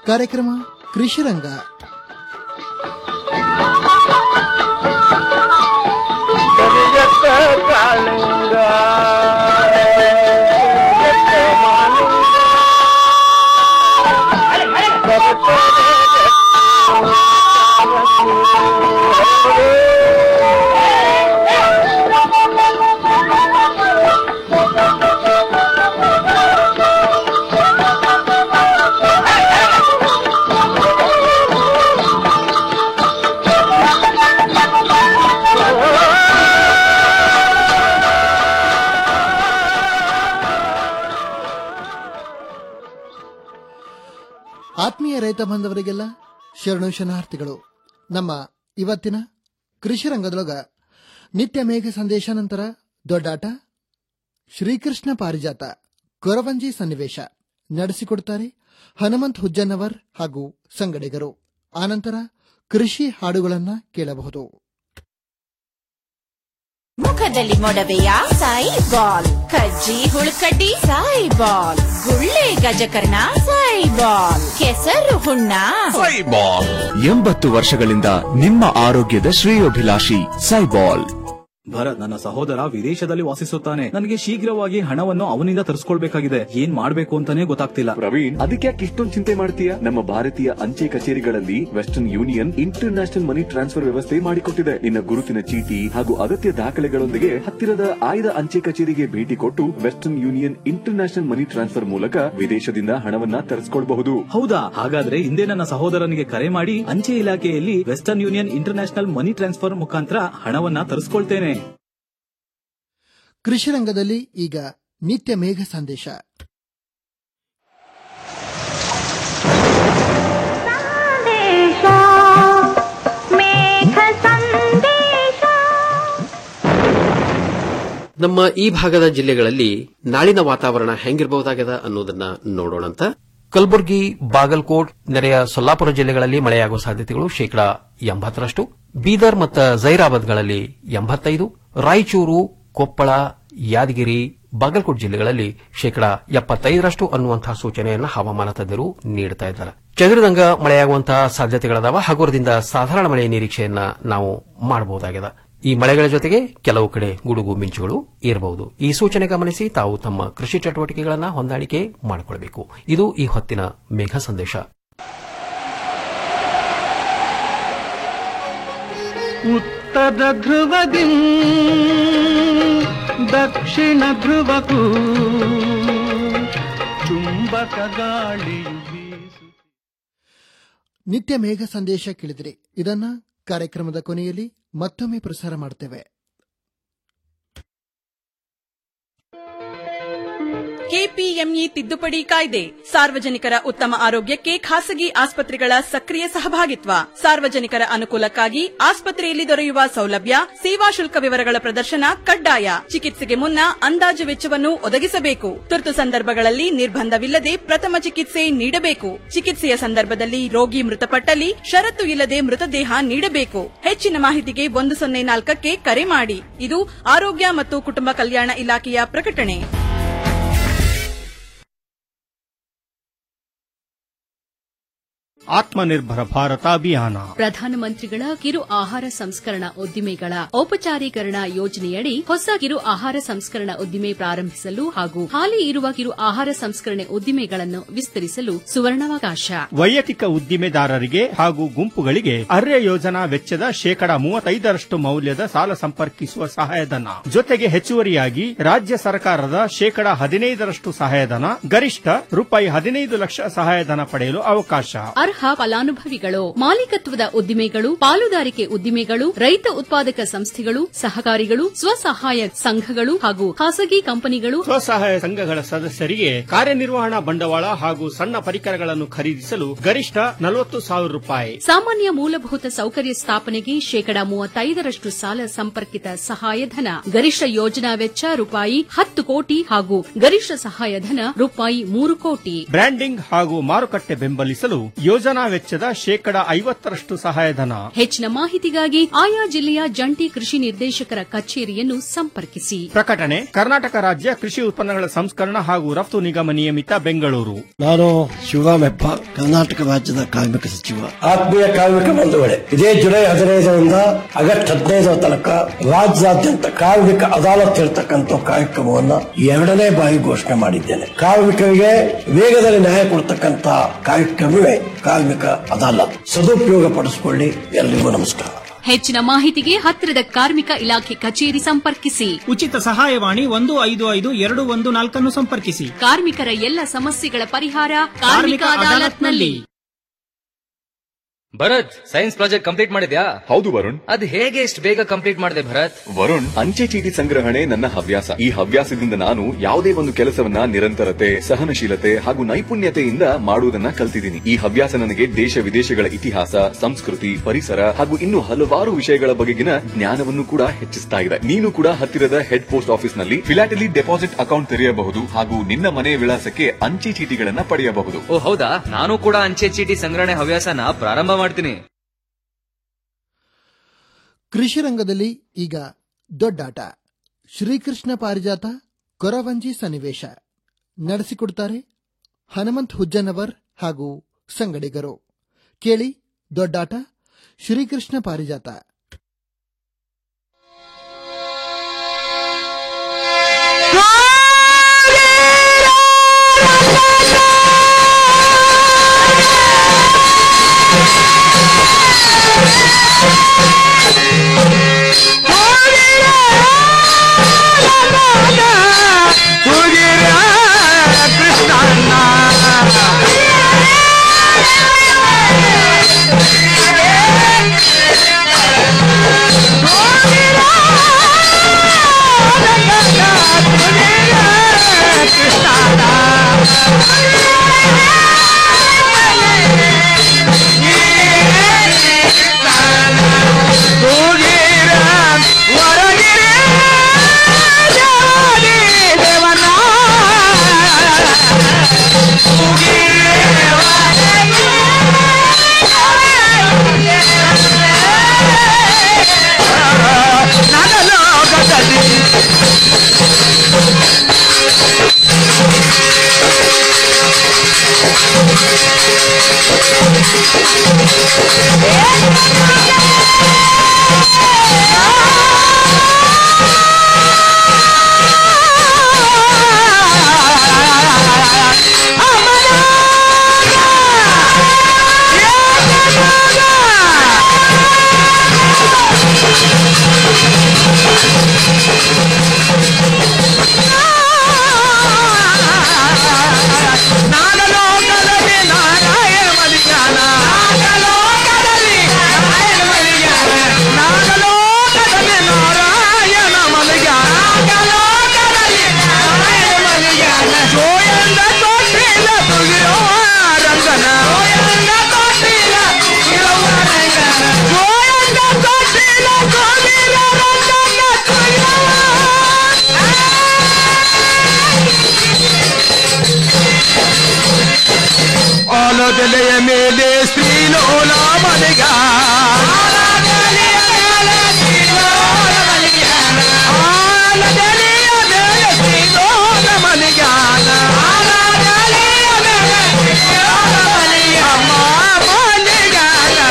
ಕಾರ್ಯಕ್ರಮ ಕೃಷಿರಂಗ ಕರಿಯತ್ತ ಕಾಳಿಂಗ ಕರಿಯತ್ತ ಮಾಲಿಂಗ ಆತ್ಮೀಯ ರೈತ ಬಾಂಧವರಿಗೆಲ್ಲ ಶರಣು ಶರಣಾರ್ಥಿಗಳು ನಮ್ಮ ಇವತ್ತಿನ ಕೃಷಿ ರಂಗದೊಳಗ ನಿತ್ಯ ಮೇಘ ಸಂದೇಶ ನಂತರ ದೊಡ್ಡಾಟ ಶ್ರೀಕೃಷ್ಣ ಪಾರಿಜಾತ ಕೊರವಂಜಿ ಸನ್ನಿವೇಶ ನಡೆಸಿಕೊಡುತ್ತಾರೆ ಹನುಮಂತ್ ಹುಜ್ಜನ್ನವರ್ ಹಾಗೂ ಸಂಗಡಿಗರು ಆನಂತರ ಕೃಷಿ ಹಾಡುಗಳನ್ನ ಕೇಳಬಹುದು ಮುಖದಲ್ಲಿ ಮೊಡವೆಯ ಸಾಯಿ ಬಾಲ್ ಕಜ್ಜಿ ಹುಳುಕಡ್ಡಿ ಸಾಯಿ ಬಾಲ್ ಗುಳ್ಳೆ ಗಜಕರ್ಣ ಸಾಯಿ ಬಾಲ್ ಕೆಸರು ಹುಣ್ಣ ಸೈಬಾಲ್ ಎಂಬತ್ತು ವರ್ಷಗಳಿಂದ ನಿಮ್ಮ ಆರೋಗ್ಯದ ಶ್ರೇಯೋಭಿಲಾಷಿ ಸೈಬಾಲ್ ಭರತ್ ನನ್ನ ಸಹೋದರ ವಿದೇಶದಲ್ಲಿ ವಾಸಿಸುತ್ತಾನೆ ನನಗೆ ಶೀಘ್ರವಾಗಿ ಹಣವನ್ನು ಅವನಿಂದ ತರಿಸ್ಕೊಳ್ಬೇಕಾಗಿದೆ ಏನ್ ಮಾಡ್ಬೇಕು ಅಂತಾನೆ ಗೊತ್ತಾಗ್ತಿಲ್ಲ ಪ್ರವೀಣ್ ಅದಕ್ಕೆ ಯಾಕೆ ಇಷ್ಟೊಂದು ಚಿಂತೆ ಮಾಡ್ತೀಯ ನಮ್ಮ ಭಾರತೀಯ ಅಂಚೆ ಕಚೇರಿಗಳಲ್ಲಿ western union international money transfer ವ್ಯವಸ್ಥೆ ಮಾಡಿಕೊಟ್ಟಿದೆ ನಿನ್ನ ಗುರುತಿನ ಚೀಟಿ ಹಾಗೂ ಅಗತ್ಯ ದಾಖಲೆಗಳೊಂದಿಗೆ ಹತ್ತಿರದ ಆಯ್ದ ಅಂಚೆ ಕಚೇರಿಗೆ ಭೇಟಿ ಕೊಟ್ಟು western union international money transfer ಮೂಲಕ ವಿದೇಶದಿಂದ ಹಣವನ್ನ ತರಿಸ್ಕೊಳ್ಬಹುದು ಹೌದಾ ಹಾಗಾದ್ರೆ ಹಿಂದೆ ನನ್ನ ಸಹೋದರನಿಗೆ ಕರೆ ಮಾಡಿ ಅಂಚೆ ಇಲಾಖೆಯಲ್ಲಿ western union international money transfer ಮುಖಾಂತರ ಹಣವನ್ನ ತರಿಸ್ಕೊಳ್ತೇನೆ ಕೃಷಿ ರಂಗದಲ್ಲಿ ಈಗ ನಿತ್ಯ ಮೇಘ ಸಂದೇಶ ನಮ್ಮ ಈ ಭಾಗದ ಜಿಲ್ಲೆಗಳಲ್ಲಿ ನಾಳಿನ ವಾತಾವರಣ ಹೆಂಗಿರಬಹುದಾಗದ ಅನ್ನೋದನ್ನ ನೋಡೋಣಂತ ಕಲಬುರಗಿ ಬಾಗಲಕೋಟ್ ನೆರೆಯ ಸೊಲ್ಲಾಪುರ ಜಿಲ್ಲೆಗಳಲ್ಲಿ ಮಳೆಯಾಗುವ ಸಾಧ್ಯತೆಗಳು ಶೇಕಡಾ ಎಂಬತ್ತರಷ್ಟು ಬೀದರ್ ಮತ್ತು ಜೈರಾಬಾದ್ಗಳಲ್ಲಿ ಎಂಬತ್ತೈದು ರಾಯಚೂರು ಕೊಪ್ಪಳ ಯಾದಗಿರಿ ಬಾಗಲಕೋಟ್ ಜಿಲ್ಲೆಗಳಲ್ಲಿ ಶೇಕಡಾ ಎಪ್ಪತ್ತೈದರಷ್ಟು ಅನ್ನುವಂತಹ ಸೂಚನೆಯನ್ನು ಹವಾಮಾನ ತಜ್ಞರು ನೀಡುತ್ತಾ ಇದ್ದಾರೆ ಚದುರಿದಂಗ ಮಳೆಯಾಗುವಂತಹ ಸಾಧ್ಯತೆಗಳದಾವ ಹಗುರದಿಂದ ಸಾಧಾರಣ ಮಳೆಯ ನಿರೀಕ್ಷೆಯನ್ನ ನಾವು ಮಾಡಬಹುದಾಗಿದೆ ಈ ಮಳೆಗಳ ಜೊತೆಗೆ ಕೆಲವು ಕಡೆ ಗುಡುಗು ಮಿಂಚುಗಳು ಇರಬಹುದು ಈ ಸೂಚನೆ ಗಮನಿಸಿ ತಾವು ತಮ್ಮ ಕೃಷಿ ಚಟುವಟಿಕೆಗಳನ್ನು ಹೊಂದಾಣಿಕೆ ಮಾಡಿಕೊಳ್ಳಬೇಕು ಇದು ಈ ಹೊತ್ತಿನ ಮೇಘ ಸಂದೇಶ ಉತ್ತರ ಧ್ರುವದಿ ದಕ್ಷಿಣ ಧ್ರುವಕ್ಕೂ ಚುಂಬಕ ಗಾಳಿಯು ಬೀಸು ನಿತ್ಯ ಮೇಘ ಸಂದೇಶ ಕೇಳಿದಿರಿ ಇದನ್ನ ಕಾರ್ಯಕ್ರಮದ ಕೊನೆಯಲ್ಲಿ ಮತ್ತೊಮ್ಮೆ ಪ್ರಸಾರ ಮಾಡ್ತೇವೆ ಕೆಪಿಎಂಇ ತಿದ್ದುಪಡಿ ಕಾಯ್ದೆ ಸಾರ್ವಜನಿಕರ ಉತ್ತಮ ಆರೋಗ್ಯಕ್ಕೆ ಖಾಸಗಿ ಆಸ್ಪತ್ರೆಗಳ ಸಕ್ರಿಯ ಸಹಭಾಗಿತ್ವ ಸಾರ್ವಜನಿಕರ ಅನುಕೂಲಕ್ಕಾಗಿ ಆಸ್ಪತ್ರೆಯಲ್ಲಿ ದೊರೆಯುವ ಸೌಲಭ್ಯ ಸೇವಾ ಶುಲ್ಕ ವಿವರಗಳ ಪ್ರದರ್ಶನ ಕಡ್ಡಾಯ ಚಿಕಿತ್ಸೆಗೆ ಮುನ್ನ ಅಂದಾಜು ವೆಚ್ಚವನ್ನು ಒದಗಿಸಬೇಕು ತುರ್ತು ಸಂದರ್ಭಗಳಲ್ಲಿ ನಿರ್ಬಂಧವಿಲ್ಲದೆ ಪ್ರಥಮ ಚಿಕಿತ್ಸೆ ನೀಡಬೇಕು ಚಿಕಿತ್ಸೆಯ ಸಂದರ್ಭದಲ್ಲಿ ರೋಗಿ ಮೃತಪಟ್ಟಲ್ಲಿ ಷರತ್ತು ಇಲ್ಲದೆ ಮೃತದೇಹ ನೀಡಬೇಕು ಹೆಚ್ಚಿನ ಮಾಹಿತಿಗೆ ಒಂದು ಸೊನ್ನೆ ನಾಲ್ಕಕ್ಕೆ ಕರೆ ಮಾಡಿ ಇದು ಆರೋಗ್ಯ ಮತ್ತು ಕುಟುಂಬ ಕಲ್ಯಾಣ ಇಲಾಖೆಯ ಪ್ರಕಟಣೆ ಆತ್ಮನಿರ್ಭರ ಭಾರತ ಅಭಿಯಾನ ಪ್ರಧಾನಮಂತ್ರಿಗಳ ಕಿರು ಆಹಾರ ಸಂಸ್ಕರಣಾ ಉದ್ದಿಮೆಗಳ ಔಪಚಾರೀಕರಣ ಯೋಜನೆಯಡಿ ಹೊಸ ಕಿರು ಆಹಾರ ಸಂಸ್ಕರಣಾ ಉದ್ದಿಮೆ ಪ್ರಾರಂಭಿಸಲು ಹಾಗೂ ಹಾಲಿ ಇರುವ ಕಿರು ಆಹಾರ ಸಂಸ್ಕರಣೆ ಉದ್ದಿಮೆಗಳನ್ನು ವಿಸ್ತರಿಸಲು ಸುವರ್ಣಾವಕಾಶ ವೈಯಕ್ತಿಕ ಉದ್ದಿಮೆದಾರರಿಗೆ ಹಾಗೂ ಗುಂಪುಗಳಿಗೆ ಅರ್ಯ ಯೋಜನಾ ವೆಚ್ಚದ ಶೇಕಡಾ ಮೂವತ್ತೈದರಷ್ಟು ಮೌಲ್ಯದ ಸಾಲ ಸಂಪರ್ಕಿಸುವ ಸಹಾಯಧನ ಜೊತೆಗೆ ಹೆಚ್ಚುವರಿಯಾಗಿ ರಾಜ್ಯ ಸರ್ಕಾರದ ಶೇಕಡಾ ಹದಿನೈದರಷ್ಟು ಸಹಾಯಧನ ಗರಿಷ್ಠ ರೂಪಾಯಿ ಹದಿನೈದು ಲಕ್ಷ ಸಹಾಯಧನ ಪಡೆಯಲು ಅವಕಾಶ ಅರ್ಹ ಫಲಾನುಭವಿಗಳು ಮಾಲೀಕತ್ವದ ಉದ್ದಿಮೆಗಳು ಪಾಲುದಾರಿಕೆ ಉದ್ದಿಮೆಗಳು ರೈತ ಉತ್ಪಾದಕ ಸಂಸ್ಥೆಗಳು ಸಹಕಾರಿಗಳು ಸ್ವಸಹಾಯ ಸಂಘಗಳು ಹಾಗೂ ಖಾಸಗಿ ಕಂಪನಿಗಳು ಸ್ವಸಹಾಯ ಸಂಘಗಳ ಸದಸ್ಯರಿಗೆ ಕಾರ್ಯನಿರ್ವಹಣಾ ಬಂಡವಾಳ ಹಾಗೂ ಸಣ್ಣ ಪರಿಕರಗಳನ್ನು ಖರೀದಿಸಲು ಗರಿಷ್ಠ ನಲವತ್ತು ಸಾವಿರ ರೂಪಾಯಿ ಸಾಮಾನ್ಯ ಮೂಲಭೂತ ಸೌಕರ್ಯ ಸ್ಥಾಪನೆಗೆ ಶೇಕಡಾ ಮೂವತ್ತೈದರಷ್ಟು ಸಾಲ ಸಂಪರ್ಕಿತ ಸಹಾಯಧನ ಗರಿಷ್ಠ ಯೋಜನಾ ವೆಚ್ಚ ರೂಪಾಯಿ ಹತ್ತು ಕೋಟಿ ಹಾಗೂ ಗರಿಷ್ಠ ಸಹಾಯಧನ ರೂಪಾಯಿ ಮೂರು ಕೋಟಿ ಬ್ರ್ಯಾಂಡಿಂಗ್ ಹಾಗೂ ಮಾರುಕಟ್ಟೆ ಬೆಂಬಲಿಸಲು ಯೋಜನಾ ಯೋಜನಾ ವೆಚ್ಚದ ಶೇಕಡ ಐವತ್ತರಷ್ಟು ಸಹಾಯಧನ ಹೆಚ್ಚಿನ ಮಾಹಿತಿಗಾಗಿ ಆಯಾ ಜಿಲ್ಲೆಯ ಜಂಟಿ ಕೃಷಿ ನಿರ್ದೇಶಕರ ಕಚೇರಿಯನ್ನು ಸಂಪರ್ಕಿಸಿ ಪ್ರಕಟಣೆ ಕರ್ನಾಟಕ ರಾಜ್ಯ ಕೃಷಿ ಉತ್ಪನ್ನಗಳ ಸಂಸ್ಕರಣ ಹಾಗೂ ರಫ್ತು ನಿಗಮ ನಿಯಮಿತ ಬೆಂಗಳೂರು ನಾನು ಶಿವರಾಮೆಪ್ಪ ಕರ್ನಾಟಕ ರಾಜ್ಯದ ಕಾರ್ಮಿಕ ಸಚಿವ ಆತ್ಮೀಯ ಕಾರ್ಮಿಕ ಬಂಧುಗಳೇ ಇದೇ ಜುಲೈ ಹದಿನೈದರಿಂದ ಆಗಸ್ಟ್ ಹದಿನೈದರ ತನಕ ರಾಜ್ಯಾದ್ಯಂತ ಕಾರ್ಮಿಕ ಅದಾಲತ್ ಇರತಕ್ಕಂಥ ಕಾರ್ಯಕ್ರಮವನ್ನ ಎರಡನೇ ಬಾರಿ ಘೋಷಣೆ ಮಾಡಿದ್ದೇನೆ ಕಾರ್ಮಿಕರಿಗೆ ವೇಗದಲ್ಲಿ ನ್ಯಾಯ ಕೊಡ್ತಕ್ಕಂಥ ಕಾರ್ಯಕ್ರಮವೇ ಕಾರ್ಮಿಕ ಅದಾಲತ್ ಸದುಪಯೋಗ ಪಡಿಸಿಕೊಳ್ಳಿ ಎಲ್ರಿಗೂ ನಮಸ್ಕಾರ ಹೆಚ್ಚಿನ ಮಾಹಿತಿಗೆ ಹತ್ತಿರದ ಕಾರ್ಮಿಕ ಇಲಾಖೆ ಕಚೇರಿ ಸಂಪರ್ಕಿಸಿ ಉಚಿತ ಸಹಾಯವಾಣಿ ಒಂದು ಐದು ಐದು ಎರಡು ಒಂದು ನಾಲ್ಕನ್ನು ಸಂಪರ್ಕಿಸಿ ಕಾರ್ಮಿಕರ ಎಲ್ಲ ಸಮಸ್ಯೆಗಳ ಪರಿಹಾರ ಕಾರ್ಮಿಕ ಅದಾಲತ್ನಲ್ಲಿ ಭರತ್ ಸೈನ್ಸ್ ಪ್ರಾಜೆಕ್ಟ್ ಕಂಪ್ಲೀಟ್ ಮಾಡಿದ್ಯಾ ಹೌದು ವರುಣ್ ಅದ್ ಹೇಗೆ ಇಷ್ಟು ಬೇಗ ಕಂಪ್ಲೀಟ್ ಮಾಡಿದೆ ಭರತ್ ವರುಣ್ ಅಂಚೆ ಚೀಟಿ ಸಂಗ್ರಹಣೆ ನನ್ನ ಹವ್ಯಾಸ ಈ ಹವ್ಯಾಸದಿಂದ ನಾನು ಯಾವುದೇ ಒಂದು ಕೆಲಸವನ್ನ ನಿರಂತರತೆ ಸಹನಶೀಲತೆ ಹಾಗೂ ನೈಪುಣ್ಯತೆಯಿಂದ ಮಾಡುವುದನ್ನ ಕಲ್ತಿದ್ದೀನಿ ಈ ಹವ್ಯಾಸ ನನಗೆ ದೇಶ ವಿದೇಶಗಳ ಇತಿಹಾಸ ಸಂಸ್ಕೃತಿ ಪರಿಸರ ಹಾಗೂ ಇನ್ನು ಹಲವಾರು ವಿಷಯಗಳ ಬಗೆಗಿನ ಜ್ಞಾನವನ್ನು ಕೂಡ ಹೆಚ್ಚಿಸ್ತಾ ಇದೆ ನೀನು ಕೂಡ ಹತ್ತಿರದ ಹೆಡ್ ಪೋಸ್ಟ್ ಆಫೀಸ್ ನಲ್ಲಿ ಫಿಲಾಟಲಿ ಡೆಪಾಸಿಟ್ ಅಕೌಂಟ್ ತೆರೆಯಬಹುದು ಹಾಗೂ ನಿನ್ನ ಮನೆಯ ವಿಳಾಸಕ್ಕೆ ಅಂಚೆ ಚೀಟಿಗಳನ್ನ ಪಡೆಯಬಹುದು ಓ ಹೌದಾ ನಾನು ಕೂಡ ಅಂಚೆ ಚೀಟಿ ಸಂಗ್ರಹಣೆ ಹವ್ಯಾಸನ ಪ್ರಾರಂಭ ಮಾಡ್ತೀನಿ ಕೃಷಿ ರಂಗದಲ್ಲಿ ಈಗ ದೊಡ್ಡಾಟ ಶ್ರೀಕೃಷ್ಣ ಪಾರಿಜಾತ ಕೊರವಂಜಿ ಸನ್ನಿವೇಶ ನಡೆಸಿಕೊಡ್ತಾರೆ ಹನುಮಂತ್ ಹುಜ್ಜನವರ್ ಹಾಗೂ ಸಂಗಡಿಗರು ಕೇಳಿ ದೊಡ್ಡಾಟ ಶ್ರೀಕೃಷ್ಣ ಪಾರಿಜಾತ ಆಲದೆಲೆಯ ಮೇಲೆ ಸ್ತ್ರೀಲೋಲ ಮನೆಗ ಆಲದೆಲೆಯ ಮೇಲೆ ಸ್ತ್ರೀಲೋಲ ಮನೆಗಾನ ಅಮ್ಮ ಮನೆಗಾನ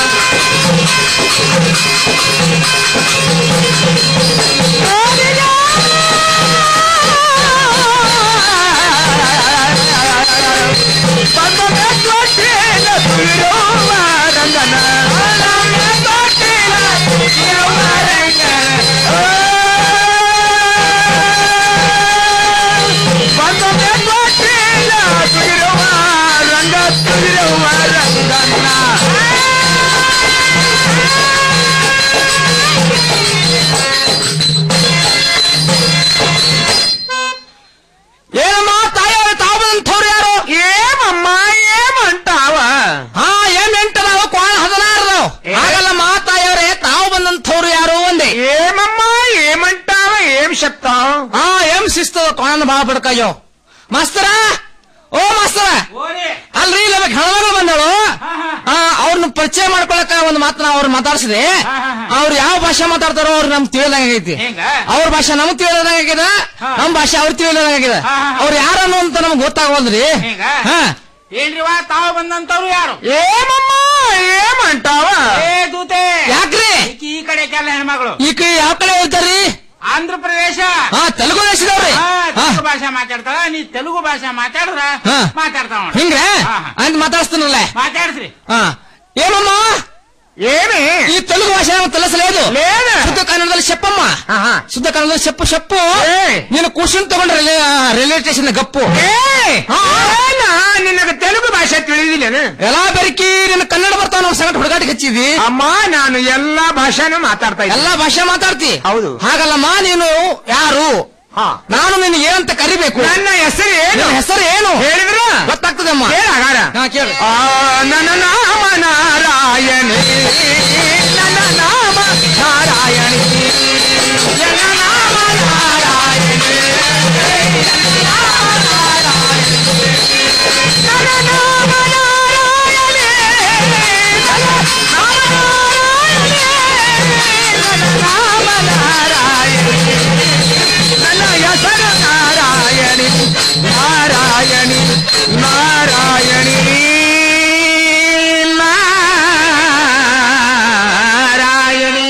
ಏನಮ್ಮ ತಾಯಿಯವ್ರ ತಾವು ಬಂದಂಥವ್ರು ಯಾರು ಏಮಮ್ಮ ಏಮಂಟಾವ ಹಾ ಏಮೆಂಟದಾವ ಕೋಣ ಹದನಾರದವ್ ಆಗಲ್ಲಮ್ಮ ತಾಯಿಯವ್ರೆ ತಾವು ಬಂದಂಥವ್ರು ಯಾರು ಒಂದೇ ಏಮಮ್ಮ ಏಮಂಟಾವ ಏಮ್ ಶಕ್ತ ಹಾ ಏಮ್ ಶಿಸ್ತದ ಕೋಣ ಬಾಳ ಬಡ್ಕಯ್ಯೋ ಮಾಸ್ತರ ಓ ಮಾಸ್ತರ ಅಲ್ರಿ ಇಲ್ಲ ಹೆಣ್ಮಗಳು ಬಂದಳು ಅವ್ರನ್ನ ಪರಿಚಯ ಮಾಡ್ಕೊಳಕ ಒಂದು ಮಾತನ್ನ ಅವ್ರು ಮಾತಾಡ್ಸಿದೆ ಅವ್ರು ಯಾವ ಭಾಷೆ ಮಾತಾಡ್ತಾರೋ ಅವ್ರು ನಮ್ಗೆ ತಿಳಿದಂಗೈತಿ ಅವ್ರ ಭಾಷೆ ನಮ್ಗ್ ತಿಳಿದಂಗಾಗಿದೆ ನಮ್ ಭಾಷೆ ಅವ್ರು ತಿಳಿದಂಗಾಗಿದೆ ಅವ್ರು ಯಾರನ್ನು ಅಂತ ನಮ್ಗೆ ಗೊತ್ತಾಗವಲ್ರಿ ಹಾ ಏನ್ರಿವಾ ತಾವು ಬಂದಂತವ್ರು ಯಾರು ಏಮಮ್ಮ ಏಮಂಟಾವ ಏ ದೂತೆ ಯಾಕ್ರಿ ಈಕಿ ಈ ಕಡೆ ಕೆಲ ಹೆಣ್ಮಗಳು ಈ ಕಡೆ ಯಾವ ಕಡೆ ಹೋಗ್ತಾರ್ರಿ ಆಂಧ್ರ ಪ್ರದೇಶ ಹಾ ತೆಲುಗು ದೇಶದವ್ರಿ ಹಾ, ತೆಲುಗು ಭಾಷೆ ಮಾತಾಡ್ತಾಳ ನೀ ತೆಲುಗು ಭಾಷೆ ಮಾತಾಡಿದ್ರ ಹಾ. ಮಾತಾಡ್ತಾವ ಹಿಂಗ್ರೆ ಅಂತ ಮಾತಾಡ್ಸ್ತಾನಲ್ಲ ಮಾತಾಡ್ಸ್ರಿ ಹಾ ఏమమ్మ ఏమి ఈ తెలుగు భాష ఏమో తెలుసలేదు లేదు శుద్ధ కన్నడದಲ್ಲಿ చెప్పమ్మ శుద్ధ కన్నడದಲ್ಲಿ చెప్పు చెప్పు నేను కూర్చుని ತಗೊಂಡ್ರೆ ರೈಲ್ವೆ ಸ್ಟೇಷನ್ ಗಪ್ಪು ನಿನಗೆ ತೆಲುಗು ಭಾಷೆ ತಿಳಿದಿಲ್ಲೇನು ఎలా ಬೆರಕಿ ನಿನ್ನ ಕನ್ನಡ ಬರ್ತಾವ ನಾವು ಸಂಗಟ ಹುಡುಗಾಟಕ್ಕೆ ಹಚ್ಚಿದಿ ಅಮ್ಮ ನಾನು ಎಲ್ಲಾ ಭಾಷೆನೂ ಮಾತಾಡ್ತಾ ಇದ್ದೀನಿ ಎಲ್ಲಾ ಭಾಷೆ ಮಾತಾಡ್ತಿ ಹೌದು ಹಾಗಲ್ಲಮ್ಮ ನೀನು ಯಾರು ನಾನು ನಿನ್ನ ಏನಂತ ಕರಿಬೇಕು ನನ್ನ ಹೆಸರು ಏನು ನಿನ್ನ ಹೆಸರು ಏನು ಹೇಳಿದ್ರ ಗೊತ್ತಾಗ್ತದಮ್ಮ ಕೇಳ ಹಾಗಾರ ಹಾ ಕೇಳು ಆ, ನನ್ನ ನಾಮ ನಾರಾಯಣಿ ನನ್ನ ನಾಮ ನಾರಾಯಣಿ ನನ್ನ ನಾಮ ನಾರಾಯಣಿ ನನ್ನ ನಾಮ ನಾರಾಯಣಿ ನನ್ನ ನಾಮ ನಾರಾಯಣಿ ನನ್ನ ನಾಮ ನಾರಾಯಣಿ ನನ್ನ ನಾಮ ನಾರಾಯಣಿ ನನ್ನ ಹೆಸರು ನಾರಾಯಣಿ ನಾರಾಯಣಿ ನಾರಾಯಣಿ ನಾರಾಯಣಿ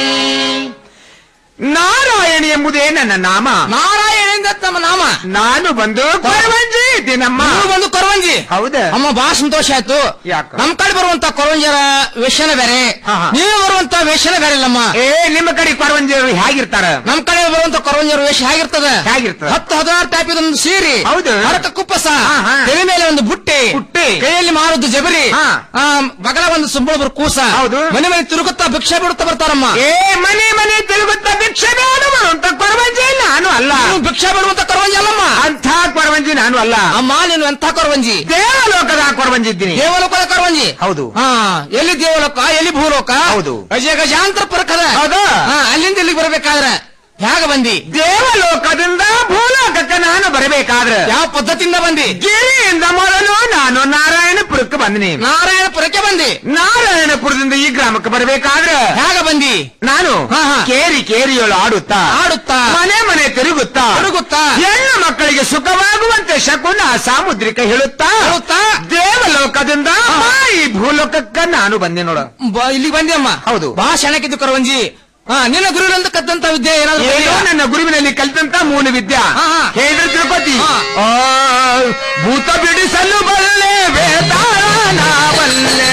ನಾರಾಯಣಿ ಎಂಬುದೇ ನನ್ನ ನಾಮ ನಾರಾಯಣ ತಮ್ಮ ನಾಮ ನಾನು ಬಂದು ಕೊರವಂಜಿ ಇದ್ದೀನಮ್ಮ ನೀವು ಬಂದು ಕೊರವಂಜಿ ಹೌದಾ ಅಮ್ಮ ಬಹಳ ಸಂತೋಷ ಆಯ್ತು ಯಾಕ? ನಮ್ ಕಡೆ ಬರುವಂತ ಕೊರವಂಜರ ವೇಷನ ಬೇರೆ ನೀವು ಬರುವಂತ ವೇಷನ ಬೇರೆ ಇಲ್ಲಮ್ಮ ಏ ನಿಮ್ಮ ಕಡೆ ಕೊರವಂಜಿಯವರು ಹೇಗಿರ್ತಾರ ನಮ್ ಕಡೆ ಬರುವಂತ ಕೊರವಂಜರ ವೇಷ ಹೇಗಿರ್ತದೆ ಹೇಗಿರ್ತದೆ ಹತ್ತು ಹದಿನಾರು ಟೈಪ್ ಒಂದು ಸೀರೆ ಹೌದು. ಹರಕ ಕುಪ್ಪಸ ಹಾ, ಹಾ. ತಲೆ ಮೇಲೆ ಒಂದು ಬುಟ್ಟಿ ಬುಟ್ಟಿ. ಕೈಯಲ್ಲಿ ಮಾರುದು ಜಬರಿ ಹಾ. ಆ, ಬಗಲ ಒಂದು ಸುಂಬಳಬರು ಕೂಸ ಹೌದು. ಮನೆ ಮನೆ ತಿರುಗುತ್ತಾ ಭಿಕ್ಷೆ ಬಿಡುತ್ತಾ ಬರ್ತಾರಮ್ಮ ಏ ಮನೆ ಮನೆ ತಿರುಗುತ್ತಾ ಭಿಕ್ಷೆ ಬೇಡ ಅಂತ ಕೊರವಂಜಿ ನಾನು ಅಲ್ಲ ನೀವು ಭಿಕ್ಷೆ ಬಿಡುವಂತ ಕೊರವಂಜಿ ಅಲ್ಲಮ್ಮ ಅಂಥ ಕೊರವಂಜಿ ನಾನು ಅಲ್ಲ ಅಮ್ಮ ನೀನು ಎಂಥ ಕೊರವಂಜಿ ದೇವಲೋಕದ ಕೊರವಂಜಿ ಇದ್ದೀನಿ ದೇವಲೋಕದ ಕೊರವಂಜಿ ಹೌದು ಹಾ ಎಲ್ಲಿ ದೇವಲೋಕ ಎಲ್ಲಿ ಭೂಲೋಕ ಹೌದು. ಗಜ ಗಜಾಂತರ ಪರಕದ ಹೌದು. ಹಾ, ಅಲ್ಲಿಂದ ಇಲ್ಲಿಗೆ ಬರ್ಬೇಕಾದ್ರೆ ಹೇಗ ಬಂದಿ ದೇವಲೋಕದಿಂದ ಭೂಲೋಕಕ್ಕೆ ನಾನು ಬರಬೇಕಾದ್ರೆ ಯಾವ ಪದ್ಧತಿಯಿಂದ ಬಂದಿ ಗಿರಿಯಿಂದ ಮೊದಲು ನಾನು ನಾರಾಯಣಪುರಕ್ಕೆ ಬಂದಿನಿ ನಾರಾಯಣಪುರಕ್ಕೆ ಬಂದಿ ನಾರಾಯಣಪುರದಿಂದ ಈ ಗ್ರಾಮಕ್ಕೆ ಬರಬೇಕಾದ್ರೆ ಹೇಗ ಬಂದಿ ನಾನು ಹಾ, ಹಾ. ಕೇರಿ ಕೇರಿಯೊಳು ಆಡುತ್ತಾ ಆಡುತ್ತಾ ಮನೆ ಮನೆ ತಿರುಗುತ್ತಾ ತಿರುಗುತ್ತಾ ಹೆಣ್ಣು ಮಕ್ಕಳಿಗೆ ಸುಖವಾಗುವಂತೆ ಶಕುನ ಸಾಮುದ್ರಿಕ ಹೇಳುತ್ತಾ ಹೇಳುತ್ತಾ ದೇವಲೋಕದಿಂದ ಈ ಭೂಲೋಕಕ್ಕೆ ನಾನು ಬಂದೆ ನೋಡು ಬ- ಇಲ್ಲಿಗೆ ಬಂದಿ ಅಮ್ಮ ಹೌದು. ಬಹಳ ಶಣಕ್ಕಿದ್ದು ಕೊರವಂಜಿ ಹಾ ನಿನ್ನ ಗುರುವಿನಿಂದ ಕದ್ದಂತ ವಿದ್ಯೆ ಏನಾದ್ರು ಏನೋ ಕಲಿಯಾ? ನನ್ನ ಗುರುವಿನಲ್ಲಿ ಕಲಿತಂತ ಮೂಲ ವಿದ್ಯಾ ಹಾ, ಹಾ. ಹೇಳಿದ್ರೆ ತಿಳ್ಕೊತಿ ಹಾ. ಆ, ಭೂತ ಬಿಡಿಸಲು ಬಲ್ಲೆ ವೇತಾಳ ಬಲ್ಲೆ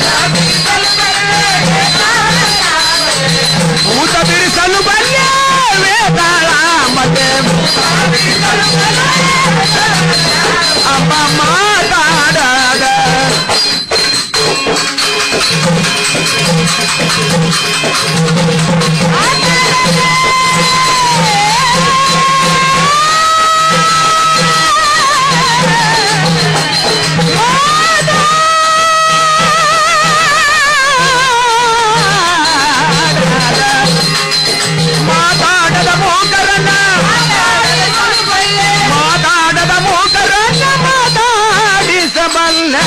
ಭೂತ ಬಿಡಿಸಲು ಬಲ್ಲೆ ವೇತಾಳ ಮತ್ತೆ ಅಮ್ಮ ಮಾತಾಡದ ಮಾತಾಡದ ಮೂಕರನ್ನ ಮಾತಾಡದ ಮೂಕರನ್ನ ಮಾತಾಡಿಸಬಲ್ಲ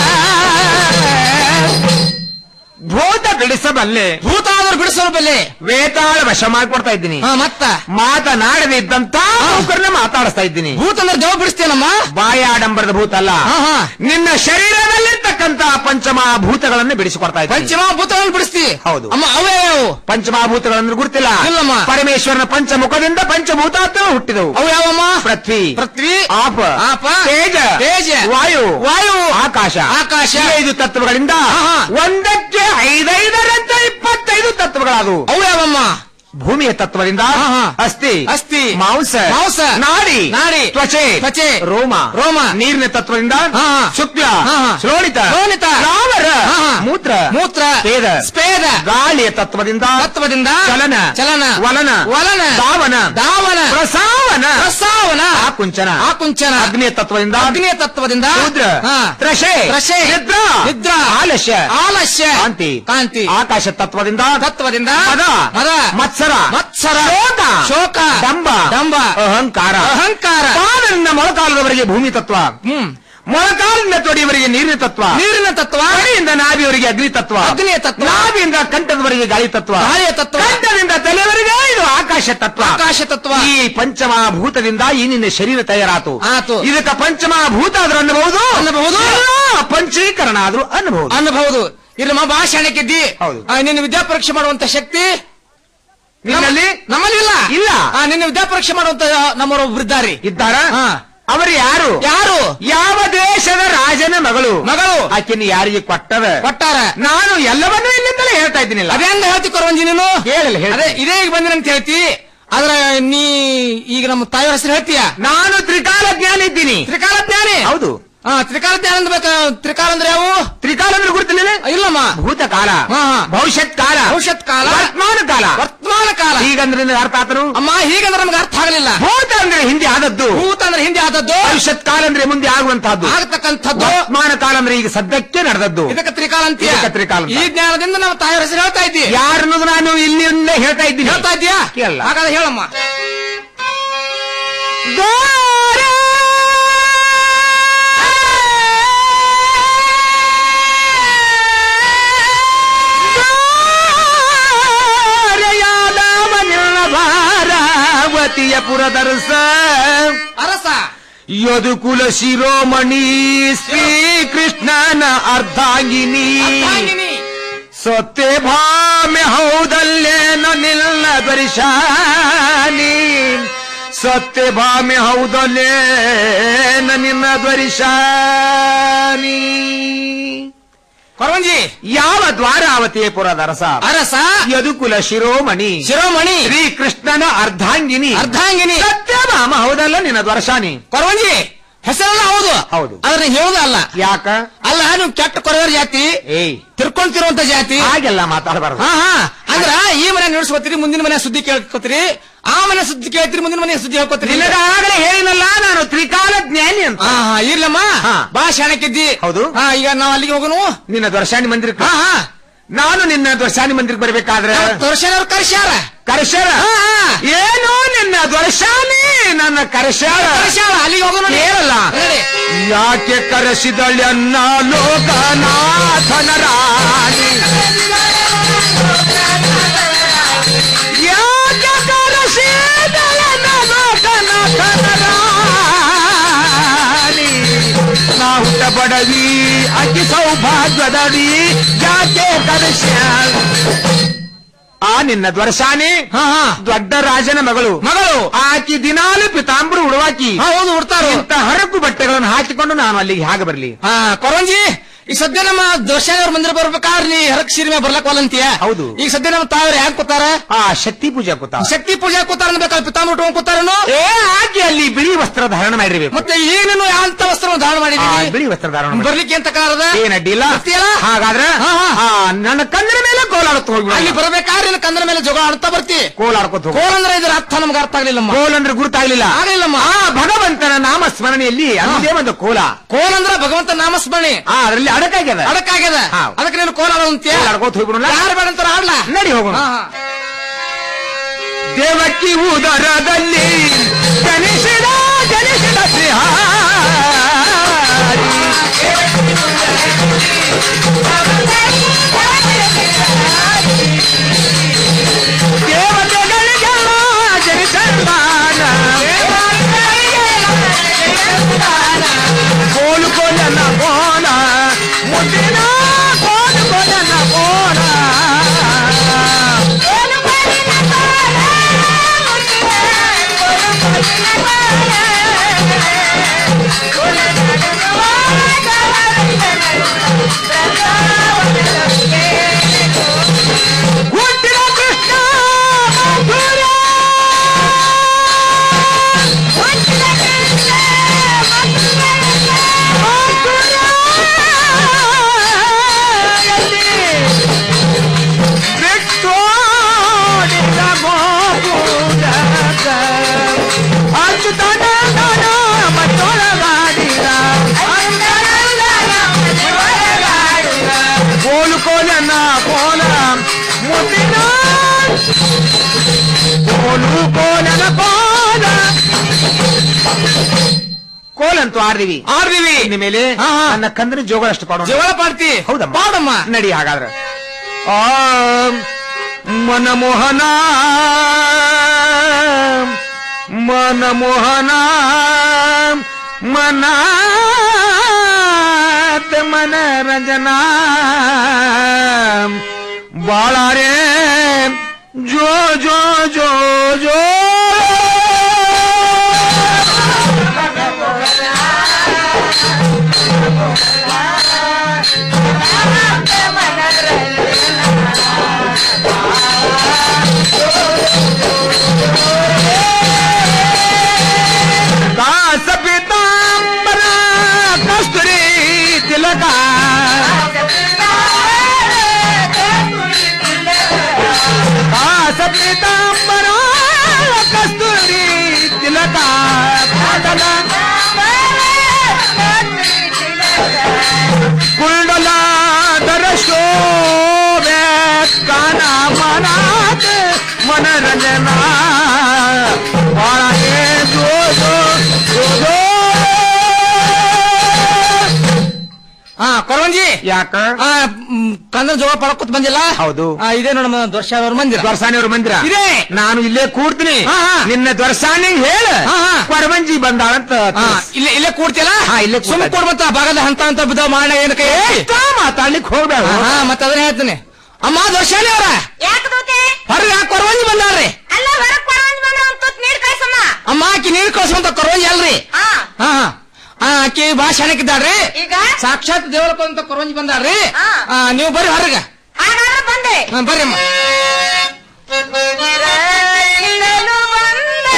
ಭೂತ ಬಿಡಿಸಬಲ್ಲೆ ಭೂತ ಆದ್ರೂ ಬಿಡಿಸಲು ಬೆಲೆ ವೇತಾಳ ವಶ ಮಾಡ್ಕೊಡ್ತಾ ಇದ್ದೀನಿ ಹಾ ಮತ್ತ ಮಾತನಾಡದೆ ಇದ್ದಂತ ಮೂಕರನ್ನ ಮಾತಾಡಿಸ್ತಾ ಇದ್ದೀನಿ ಭೂತ ಅಂದ್ರೆ ದೇವ ಬಿಡಿಸ್ತೇನಮ್ಮ ಬಾಯಾಡಂಬರದ ಭೂತ ಅಲ್ಲ ಹಾ, ಹಾ. ನಿನ್ನ ಶರೀರದಲ್ಲಿರ್ತಕ್ಕಂತ ಪಂಚಮಹಾಭೂತಗಳನ್ನು ಬಿಡಿಸಿಕೊಡ್ತಾ ಇದ್ದೀನಿ ಪಂಚಮಹಾಭೂತಗಳನ್ನು ಬಿಡಿಸ್ತಿ ಹೌದು. ಅಮ್ಮ ಅವೇ ಅವು ಪಂಚಮಹಾಭೂತಗಳಂದ್ರೆ ಗುರುತಿಲ್ಲ ಇಲ್ಲಮ್ಮ. ಪರಮೇಶ್ವರನ ಪಂಚಮುಖದಿಂದ ಪಂಚಭೂತಾತ್ಮ ಹುಟ್ಟಿದವು ಅವು ಯಾವಮ್ಮ ಪೃಥ್ವಿ ಪೃಥ್ವಿ ಆಪ ಆಪ ತೇಜ ತೇಜ ವಾಯು ವಾಯು ಆಕಾಶ ಆಕಾಶ ಈ ಐದು ತತ್ವಗಳಿಂದ ಹಾ, ಹಾ. ಒಂದಕ್ಕೆ ಐದೈದರಂತೆ ಇಪ್ಪತ್ತೈದು ತತ್ವಗಳಾದವು ಅವು ಯಾವಮ್ಮ ಭೂಮಿಯ ತತ್ವದಿಂದ ಹಾ, ಹಾ. ಅಸ್ಥಿ ಅಸ್ಥಿ ಮಾಂಸ ಮಾಂಸ ನಾಡಿ ನಾಡಿ ತ್ವಚೆ ತ್ವಚೆ ರೋಮ ರೋಮ ನೀರಿನ ತತ್ವದಿಂದ ಹಾ, ಹಾ. ಶುಕ್ಲ ಹಾ, ಹಾ. ಶ್ರೋಣಿತ ಶ್ರೋಣಿತ. ಲಾವರ ಹಾ, ಹಾ. ಮೂತ್ರ ಮೂತ್ರ ಸ್ವೇದ ಸ್ಪೇದ ಗಾಳಿಯ ತತ್ವದಿಂದ ತತ್ವದಿಂದ ಚಲನ ಚಲನ ವಲನ ವಲನ ಧಾವನ ಧಾವನ ಪ್ರಸಾವನ ಪ್ರಸ್ತಾವನ ಆಕುಂಚನ ಆಕುಂಚನ ಅಗ್ನಿಯ ತತ್ವದಿಂದ ಅಗ್ನಿಯ ತತ್ವದಿಂದ ಶೂದ್ರ ಹಾ. ತ್ರಷೆ ತ್ರಷೆ. ನಿದ್ರಾ ನಿದ್ರಾ. ಆಲಸ್ಯ ಆಲಸ್ಯ ಕಾಂತಿ ಕಾಂತಿ ಆಕಾಶ ತತ್ವದಿಂದ ತತ್ವದಿಂದ ಮದ ಮದ ಮತ್ಸರ ಮತ್ಸರ ಶೋಕ ಶೋಕ ಡಂಬ ಡಂಬ ಅಹಂಕಾರ ಅಹಂಕಾರ ಪಾದದಿಂದ ಮೊಳಕಾಲದವರೆಗೆ ಭೂಮಿ ತತ್ವ ಹ್ಮ್ ಮೊಳಕಾಲಿಂದ ತೊಡಿಯವರಿಗೆ ನೀರಿನ ತತ್ವ ನೀರಿನ ತತ್ವ ಮಡಿಯಿಂದ ನಾಭಿಯವರಿಗೆ ಅಗ್ನಿ ತತ್ವ ಅಗ್ನಿಯ ತತ್ವ ನಾಭಿಯಿಂದ ಕಂಠದವರೆಗೆ ಗಾಳಿ ತತ್ವ ಗಾಳಿಯ ತತ್ವ ಕಂಠದಿಂದ ತಲೆಯವರೆಗೆ ಇದು ಆಕಾಶ ತತ್ವ ಆಕಾಶ ತತ್ವ ಈ ಪಂಚಮಹಾಭೂತದಿಂದ ಈ ನಿನ್ನ ಶರೀರ ತಯಾರಾತು ಆತು ಇದಕ್ಕ ಪಂಚಮಹಾಭೂತ ಆದ್ರೂ ಅನ್ನಬಹುದು ಅನ್ನಬಹುದು ಪಂಚೀಕರಣ ಆದ್ರೂ ಅನ್ನಬಹುದು ಅನ್ನಬಹುದು ಇಲ್ಲಮ್ಮ ಭಾಷಣಕ್ಕಿದ್ದಿ ನಿನ್ನ ವಿದ್ಯಾ ಪರೀಕ್ಷೆ ಮಾಡುವಂತ ಶಕ್ತಿ ನಿನ್ನಲ್ಲಿ ನಮ್ಮಲ್ಲಿ ಇಲ್ಲ ಇಲ್ಲ. ಆ, ನಿನ್ನ ವಿದ್ಯಾ ಪರೀಕ್ಷೆ ಮಾಡುವಂತ ನಮ್ಮವರೊಬ್ರು ಇದ್ದಾರೆ ಇದ್ದಾರ ಅವರು ಯಾರು ಯಾರು ಯಾವ ದೇಶದ ರಾಜನ ಮಗಳು ಮಗಳು ಆಕೆನ ಯಾರಿಗೆ ಕೊಟ್ಟದ ಕೊಟ್ಟಾರ ನಾನು ಎಲ್ಲವನ್ನೂ ಇಲ್ಲಿಂದಲೇ ಹೇಳ್ತಾ ಇದ್ದೀನಿಲ್ಲ ಅದೇ ಹಂಗ ಹೇಳ್ತಿ ಕೊರವಂಜಿ ನೀನು ಹೇಳಿಲ್ಲ ಹೇಳಿ ಅದೇ ಇದೇ ಈಗ ಬಂದಿನ ಅಂತ ಹೇಳ್ತಿ ಆದ್ರೆ ನೀ ಈಗ ನಮ್ಮ ತಾಯಿಯ ಹೆಸರು ಹೇಳ್ತೀಯ ನಾನು ತ್ರಿಕಾಲ ಜ್ಞಾನ ಇದ್ದೀನಿ ತ್ರಿಕಾಲ ಜ್ಞಾನಿ ಹೌದು ಹಾ ತ್ರಿಕಾಲ ಜ್ಞಾನ ಅಂದ್ರೆ ಬೇಕಾ ತ್ರಿಕಾಲ ಅಂದ್ರೆ ಯಾವು ತ್ರಿಕಾಲ ಅಂದ್ರೆ ಗುರುತಿಲ್ಲ ಇಲ್ಲಮ್ಮ ಭೂತಕಾಲ ಹಾ, ಹಾ. ಭವಿಷ್ಯತ್ ಕಾಲ ಭವಿಷ್ಯತ್ ಕಾಲ ವರ್ತಮಾನ ಕಾಲ ವರ್ತಮಾನ ಕಾಲ ಹೀಗಂದ್ರೆ ನಿನಗೆ ಅರ್ಥ ಆತನು ಅಮ್ಮ ಹೀಗಂದ್ರೆ ನಮ್ಗೆ ಅರ್ಥ ಆಗಲಿಲ್ಲ ಭೂತ ಅಂದ್ರೆ ಹಿಂದೆ ಆದದ್ದು ಭೂತ ಅಂದ್ರೆ ಹಿಂದೆ ಆದದ್ದು ಭವಿಷ್ಯತ್ ಕಾಲ ಅಂದ್ರೆ ಮುಂದೆ ಆಗುವಂತಹದ್ದು ಆಗತಕ್ಕಂಥದ್ದು ವರ್ತಮಾನ ಕಾಲ ಅಂದ್ರೆ ಈಗ ಸದ್ಯಕ್ಕೆ ನಡೆದದ್ದು ಇದಕ್ಕೆ ತ್ರಿಕಾಲ ಅಂತ ಇದಕ್ಕೆ ತ್ರಿಕಾಲ ಅಂತ. ಈ ಜ್ಞಾನದಿಂದ ನಾವು ತಾಯಿಯ ಹೆಸರು ಹೇಳ್ತಾ ಇದ್ದೀವಿ ಯಾರು ಅನ್ನೋದು ನಾನು ಇಲ್ಲಿಂದಲೇ ಹೇಳ್ತಾ ಇದ್ದೀನಿ ಹೇಳ್ತಾ ಇದ್ದೀಯಾ ಕೇಳಲ್ಲ. ಹಾಗಾದ್ರೆ ಹೇಳಮ್ಮ ಭಾರಾವತಿಯ ಪುರದರಸ ಅರಸ ಯದುಕುಲ ಶಿರೋಮಣಿ ಶ್ರೀ ಕೃಷ್ಣನ ಅರ್ಧಾಂಗಿನಿ ಅರ್ಧಾಂಗಿನಿ. ಸೊತ್ತೆ ಭಾಮೆ ಹೌದಲ್ಲೇನೋ ನಿಲ್ಲ ದ್ವರಿಶಾನಿ ಸತ್ಯ ಭಾಮೆ ಹೌದಲ್ಲೇನ ನಿನ್ನ ದ್ವರಿಶಾನಿ ಕೊರವಂಜಿ ಯಾವ ದ್ವಾರಾವತಿಯ ಪುರದ ಅರಸ ಅರಸ ಯದುಕುಲ ಶಿರೋಮಣಿ ಶಿರೋಮಣಿ ಶ್ರೀ ಕೃಷ್ಣನ ಅರ್ಧಾಂಗಿನಿ ಅರ್ಧಾಂಗಿನಿ ಸತ್ಯಭಾಮ ಹೌದಲ್ಲ ನಿನ್ನ ದ್ವರ್ಷಾನಿ ಕೊರವಂಜಿ ಹೆಸರೆಲ್ಲ ಹೌದು ಹೌದು ಆದ್ರೆ ಹೇಳುದಲ್ಲ ಯಾಕ ಅಲ್ಲ ನೀವು ಕೆಟ್ಟ ಕೊರವರ ಜಾತಿ ಏಯ್ ತಿರ್ಕೊಂತಿರುವಂತ ಜಾತಿ ಹಾಗೆಲ್ಲ ಮಾತಾಡಬಾರ್ದು ಹಾ ಹಾ ಅಂದ್ರ ಈ ಮನೆ ನಡೆಸ್ಕೋತೀರಿ ಮುಂದಿನ ಮನೆ ಸುದ್ದಿ ಕೇಳ್ಕೊತೀರಿ ಆ ಮನೆ ಸುದ್ದಿ ಕೇಳ್ತೀರಿ ಮುಂದಿನ ಮನೆ ಸುದ್ದಿ ಹೇಳ್ಕೊತೀರಿ ನಿನಗಾಗಲೇ ಹೇಳಿನಲ್ಲ ನಾನು ತ್ರಿಕಾಲ ಜ್ಞಾನಿ ಅಂತ ಹಾ ಹಾ ಇರ್ಲಮ್ಮ ಹಾ. ಬಾ ಶಾಣಕ್ಕಿದ್ದಿ ಹೌದು. ಹಾ ಈಗ ನಾವ್ ಅಲ್ಲಿಗೆ ಹೋಗೋನು ನಿನ್ನ ದ್ವರ್ಷಾನಿ ಮಂದಿರಕ್ಕೆ ಹಾ ಹಾ ನಾನು ನಿನ್ನ ದ್ವರ್ಷಾನಿ ಮಂದಿರಕ್ಕೆ ಬರ್ಬೇಕಾದ್ರೆ ದರ್ಶನವ್ರು ಕರ್ಸ್ಯಾರ ಕರ್ಷರ ಹಾ, ಹಾ. ಏನು ನಿನ್ನ ದ್ವರ್ಷಾನಿ ನನ್ನ ಕರ್ಷಾರ ಕರ್ಸ್ಯಾರ ಅಲ್ಲಿಗೆ ಹೋಗೋನು ಹೇಳಲ್ಲ ಹೇಳಿ. ಯಾಕೆ ಕರೆಸಿದಳೆನ್ನ ಲೋಕನಾಥನ ರಾಣಿ ಯಾಕೆ ಕರೆಸಿದಳೆನ್ನ ಲೋಕನಾಥನ ರಾಣಿ ನಾ ಹುಟ್ಟ ಬಡವಿ ಅತಿ ಸೌಭಾಗ್ಯದಡಿ ಯಾಕೆ ಕರೆಸ್ಯಾಳ ಆ ನಿನ್ನ ದ್ವರ್ಷಾನಿ ಹಾ ಹಾ ದೊಡ್ಡ ರಾಜನ ಮಗಳು ಮಗಳು ಆಕಿ ದಿನಾಲು ಪಿತಾಂಬರು ಉಡುವಾಕಿ ಹಾ ಹೌದು ಉಡ್ತಾರ ಇಂತ ಹರಕು ಬಟ್ಟೆಗಳನ್ನು ಹಾಕಿಕೊಂಡು ನಾನು ಅಲ್ಲಿಗೆ ಹಾಗೆ ಬರಲಿ ಹಾ ಕೊರಂಜಿ ಈಗ ಸದ್ಯ ನಮ್ಮ ದರ್ಶನವ್ರ ಮಂದಿರ ಬರ್ಬೇಕಾದ್ರೆ ನೀ ಹರಕ್ ಸೀರೆ ಮೇಲೆ ಬರ್ಲಕ್ ಒಲ್ಲಂತೀಯ ಹೌದು. ಈಗ ಸದ್ಯ ನಮ್ಮ ತಾವ್ರ ಹ್ಯಾಂಗ್ ಕೂತಾರ ಆ ಶಕ್ತಿ ಪೂಜಾ ಕೂತ ಶಕ್ತಿ ಪೂಜೆ ಕೂತಾರ ಅನ್ಬೇಕಾದ್ರೆ ಪಿತಾಂಬ ಉಟ್ಕೊಂಡ್ ಕೂತಾರೇನು ಏ ಆಕೆ ಅಲ್ಲಿ ಬಿಳಿ ವಸ್ತ್ರ ಧಾರಣ ಮಾಡಿರ್ಬೇಕು ಮತ್ತೆ ಈಗೇನು ಅಂತ ವಸ್ತ್ರ ಧಾರಣ ಆ, ಮಾಡಿದೀನಿ ಬಿಳಿ ವಸ್ತ್ರ ಧಾರಣ ಮಾಡಿ. ಬರ್ಲಿಕ್ಕೆ ಅಂತ ಕಾರದ ಏನ್ ಅಡ್ಡಿಲ್ಲ ಬರ್ತೀಯಲ್ಲ? ಹಾಗಾದ್ರೆ ಹಾ, ಹಾ. ಆ, ನನ್ನ ಕಣ್ಣಿನ ಮೇಲೆ ಕೋಲಾಡುತ್ತ ಅಲ್ಲಿ ಹೋಗಿ ಬರ್ಬೇಕಾದ್ರೆ ನಿನ್ನ ಕಂದನ ಮೇಲೆ ಜಗಳ ಆಡ್ತಾ ಬರ್ತಿ ಕೋಲಾಡ್ಕೊತ ಹೋಗು ಕೋಲ್ ಅಂದ್ರೆ ಇದ್ರ ಅರ್ಥ ನಮ್ಗೆ ಅರ್ಥ ಆಗ್ಲಿಲ್ಲಮ್ಮ ಕೋಲ್ ಅಂದ್ರೆ ಗುರುತಾಗ್ಲಿಲ್ಲ ಆಗ್ಲಿಲ್ಲಮ್ಮ ಆ ಭಗವಂತನ ನಾಮ ಸ್ಮರಣೆಯಲ್ಲಿ ಅದೇ ಒಂದು ಕೋಲ ಕೋಲ್ ಅಂದ್ರೆ ಭಗವಂತ ನಾಮಸ್ಮರಣೆ ಆ ಅದರಲ್ಲಿ ಅಡಕಾಗ್ಯದ ಅಡಕಾಗ್ಯದ ಹಾ. ಅದಕ್ಕೆ ನೀನು ಕೋಲ್ ಆಡೋಂತೀಯ ಕೋಲಾಡ್ಕೊತ ಹೋಗ್ಬಿಡೋಣ ಯಾರು ಬೇಡ ಅಂತಾರ ಆಡ್ಲಾ ನಡಿ ಹೋಗೋಣ ಹಾ, ಹಾ. ದೇವಕ್ಕಿ ಉದರದಲ್ಲಿ ಜನಿಸಿದ ಜನಿಸಿದ ಶ್ರೀಹಾರಿ ದೇವತೆಗಳಿಗೆಲ್ಲ ಜನಿಸಲ್ಮಾನ ಕೋಲು ಕೋಲನ ಕೋಣ ಮುದ್ದಿನ ಕೋಲು ಕೋಲನ ಕೋಣ Thank you. ಜೋಗಳಂತೂ ಆರ್ದಿವಿ ಆರ್ದಿವಿ ಇನ್ನು ಮೇಲೆ ನನ್ನ ಕಂದನ ಜೋಗಳಷ್ಟು ಪಾಡೋಣ ಜೋಗಳ ಪಾಡ್ತಿ ಹೌದಮ್ಮ ಪಾಡಮ್ಮ ನಡಿ ಹಾಗಾದ್ರೆ ಆ ಮನಮೋಹನ ಮನಮೋಹನ ಮನ ಮನರಂಜನಾ ಬಾಳಾರೆ ಜೋ ಜೋ ಜೋ ಜೋ ದಾಸ ಪೀತಾಂಬರ ಕಸ್ತೂರಿ ತಿಲಕ ದಾಸ ಪೀತಾಂಬರ ಕಸ್ತೂರಿ ತಿಲಕ ಪಾಟಲ ಕುಂಡಲಾದರ ಶೋಭೆ ಕಾನ ಮನಾತ್ ಮನರಂಜನಾ ಬಾಳಗೆ ಜೋ ಜೋ ಜೋ ಜೋ ಹಾ ಕೊರವಂಜಿ ಯಾಕ ಕಂದ ಜೋಗ ಪಡಕೊತ್ ಬಂದಿಲ್ಲ ಹೌದು ಆ, ಇದೇ ನೋಡಮ್ಮ ದೊರ್ಶಾನ್ ಅವ್ರ ಮಂದಿರ ದೊರಸಾನಿ ಅವ್ರ ಮಂದಿರ ಇದೆ ನಾನು ಇಲ್ಲೇ ಕೂಡ್ತೀನಿ ಹಾ, ಹಾ. ನಿನ್ನ ದೊರಸಾನಿ ಹೇಳ ಹಾ, ಹಾ. ಕೊರವಂಜಿ ಬಂದಾಳಂತ ಹಾ, ಇಲ್ಲೇ ಇಲ್ಲೇ ಕೂಡ್ತಿಯಲ್ಲ ಹಾ, ಇಲ್ಲೇ ಕೂಡ್ತಾ ಸುಮ್ ಇದ್ದೀನಿ. ಕೊಡ್ಬತ್ತ ಭಾಗದ ಹಂತ ಅಂತ ಬಿದ್ದಾವ ಮಾಡ ಏನ್ ಕೈ ಎಷ್ಟ ಮಾತಾಡ್ಲಿಕ್ಕೆ ಹೋಗ್ಬೇಡ ಹಾ ಮತ್ತೆ ಅದನ್ನ ಹೇಳ್ತೀನಿ ಅಮ್ಮ ದೊರ್ಶಾನಿ ಅವ್ರ ಯಾಕೆ ದೋತೆ ಹೊರಗೆ ಯಾಕೆ ಕೊರವಂಜಿ ಬಂದಾಳ್ರಿ ಅಲ್ಲ ಹೊರಗ್ ಕೊಡವಂಜ್ ಬಂದ ಒಂದ್ ತುತ್ ನೀರ್ ಕಾಯ್ಸಮ್ಮ ಅಮ್ಮ ಆಕಿ ನೀರ್ ಕಳ್ಸುವಂತ ಕೊರವಂಜಿ ಅಲ್ರಿ ಹಾ ಹಾ ಹಾ ಆಕಿ ಭಾಳ ಶಾಣಕ್ಕಿದ್ದಾಳ್ರಿ ಈಗ ಸಾಕ್ಷಾತ್ ದೇವರಪ್ಪ ಅಂತ ಕೊರವಂಜಿ ಬಂದಾಳ್ರಿ ಹಾ. ಆ, ನೀವು ಬರ್ರಿ ಹೊರಗೆ ಹಾಗಾದ್ರೆ ಬಂದೆ ಹಾ, ಬರ್ರಿ ಅಮ್ಮ ರೈಲಲು ಬಂದೆ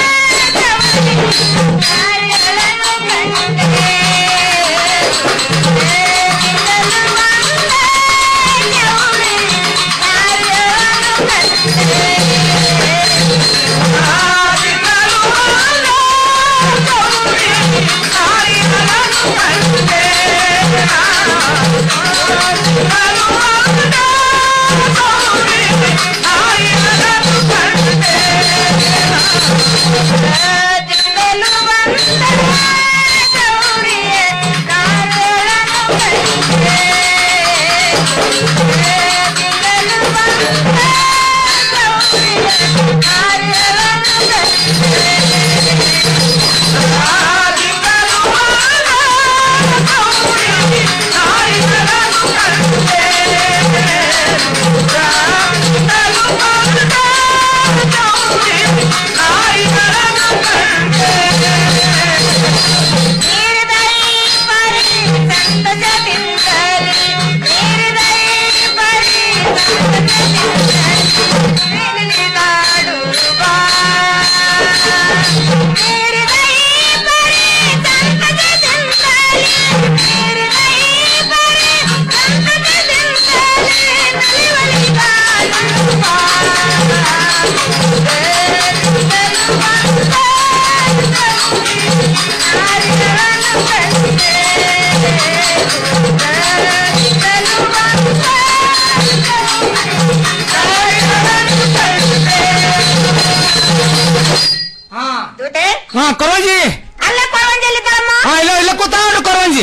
ದುಡ್ಡೆ ಹಾ ಕೊರವಂಜಿ ಅಲ್ಲ ಕೊರವಂಜಲ್ಲಿ ತರಮ್ಮ ಹಾ ಇಲ್ಲ ಇಲ್ಲ ಕೂತಾಡ್ರಿ ಕೊರವಂಜಿ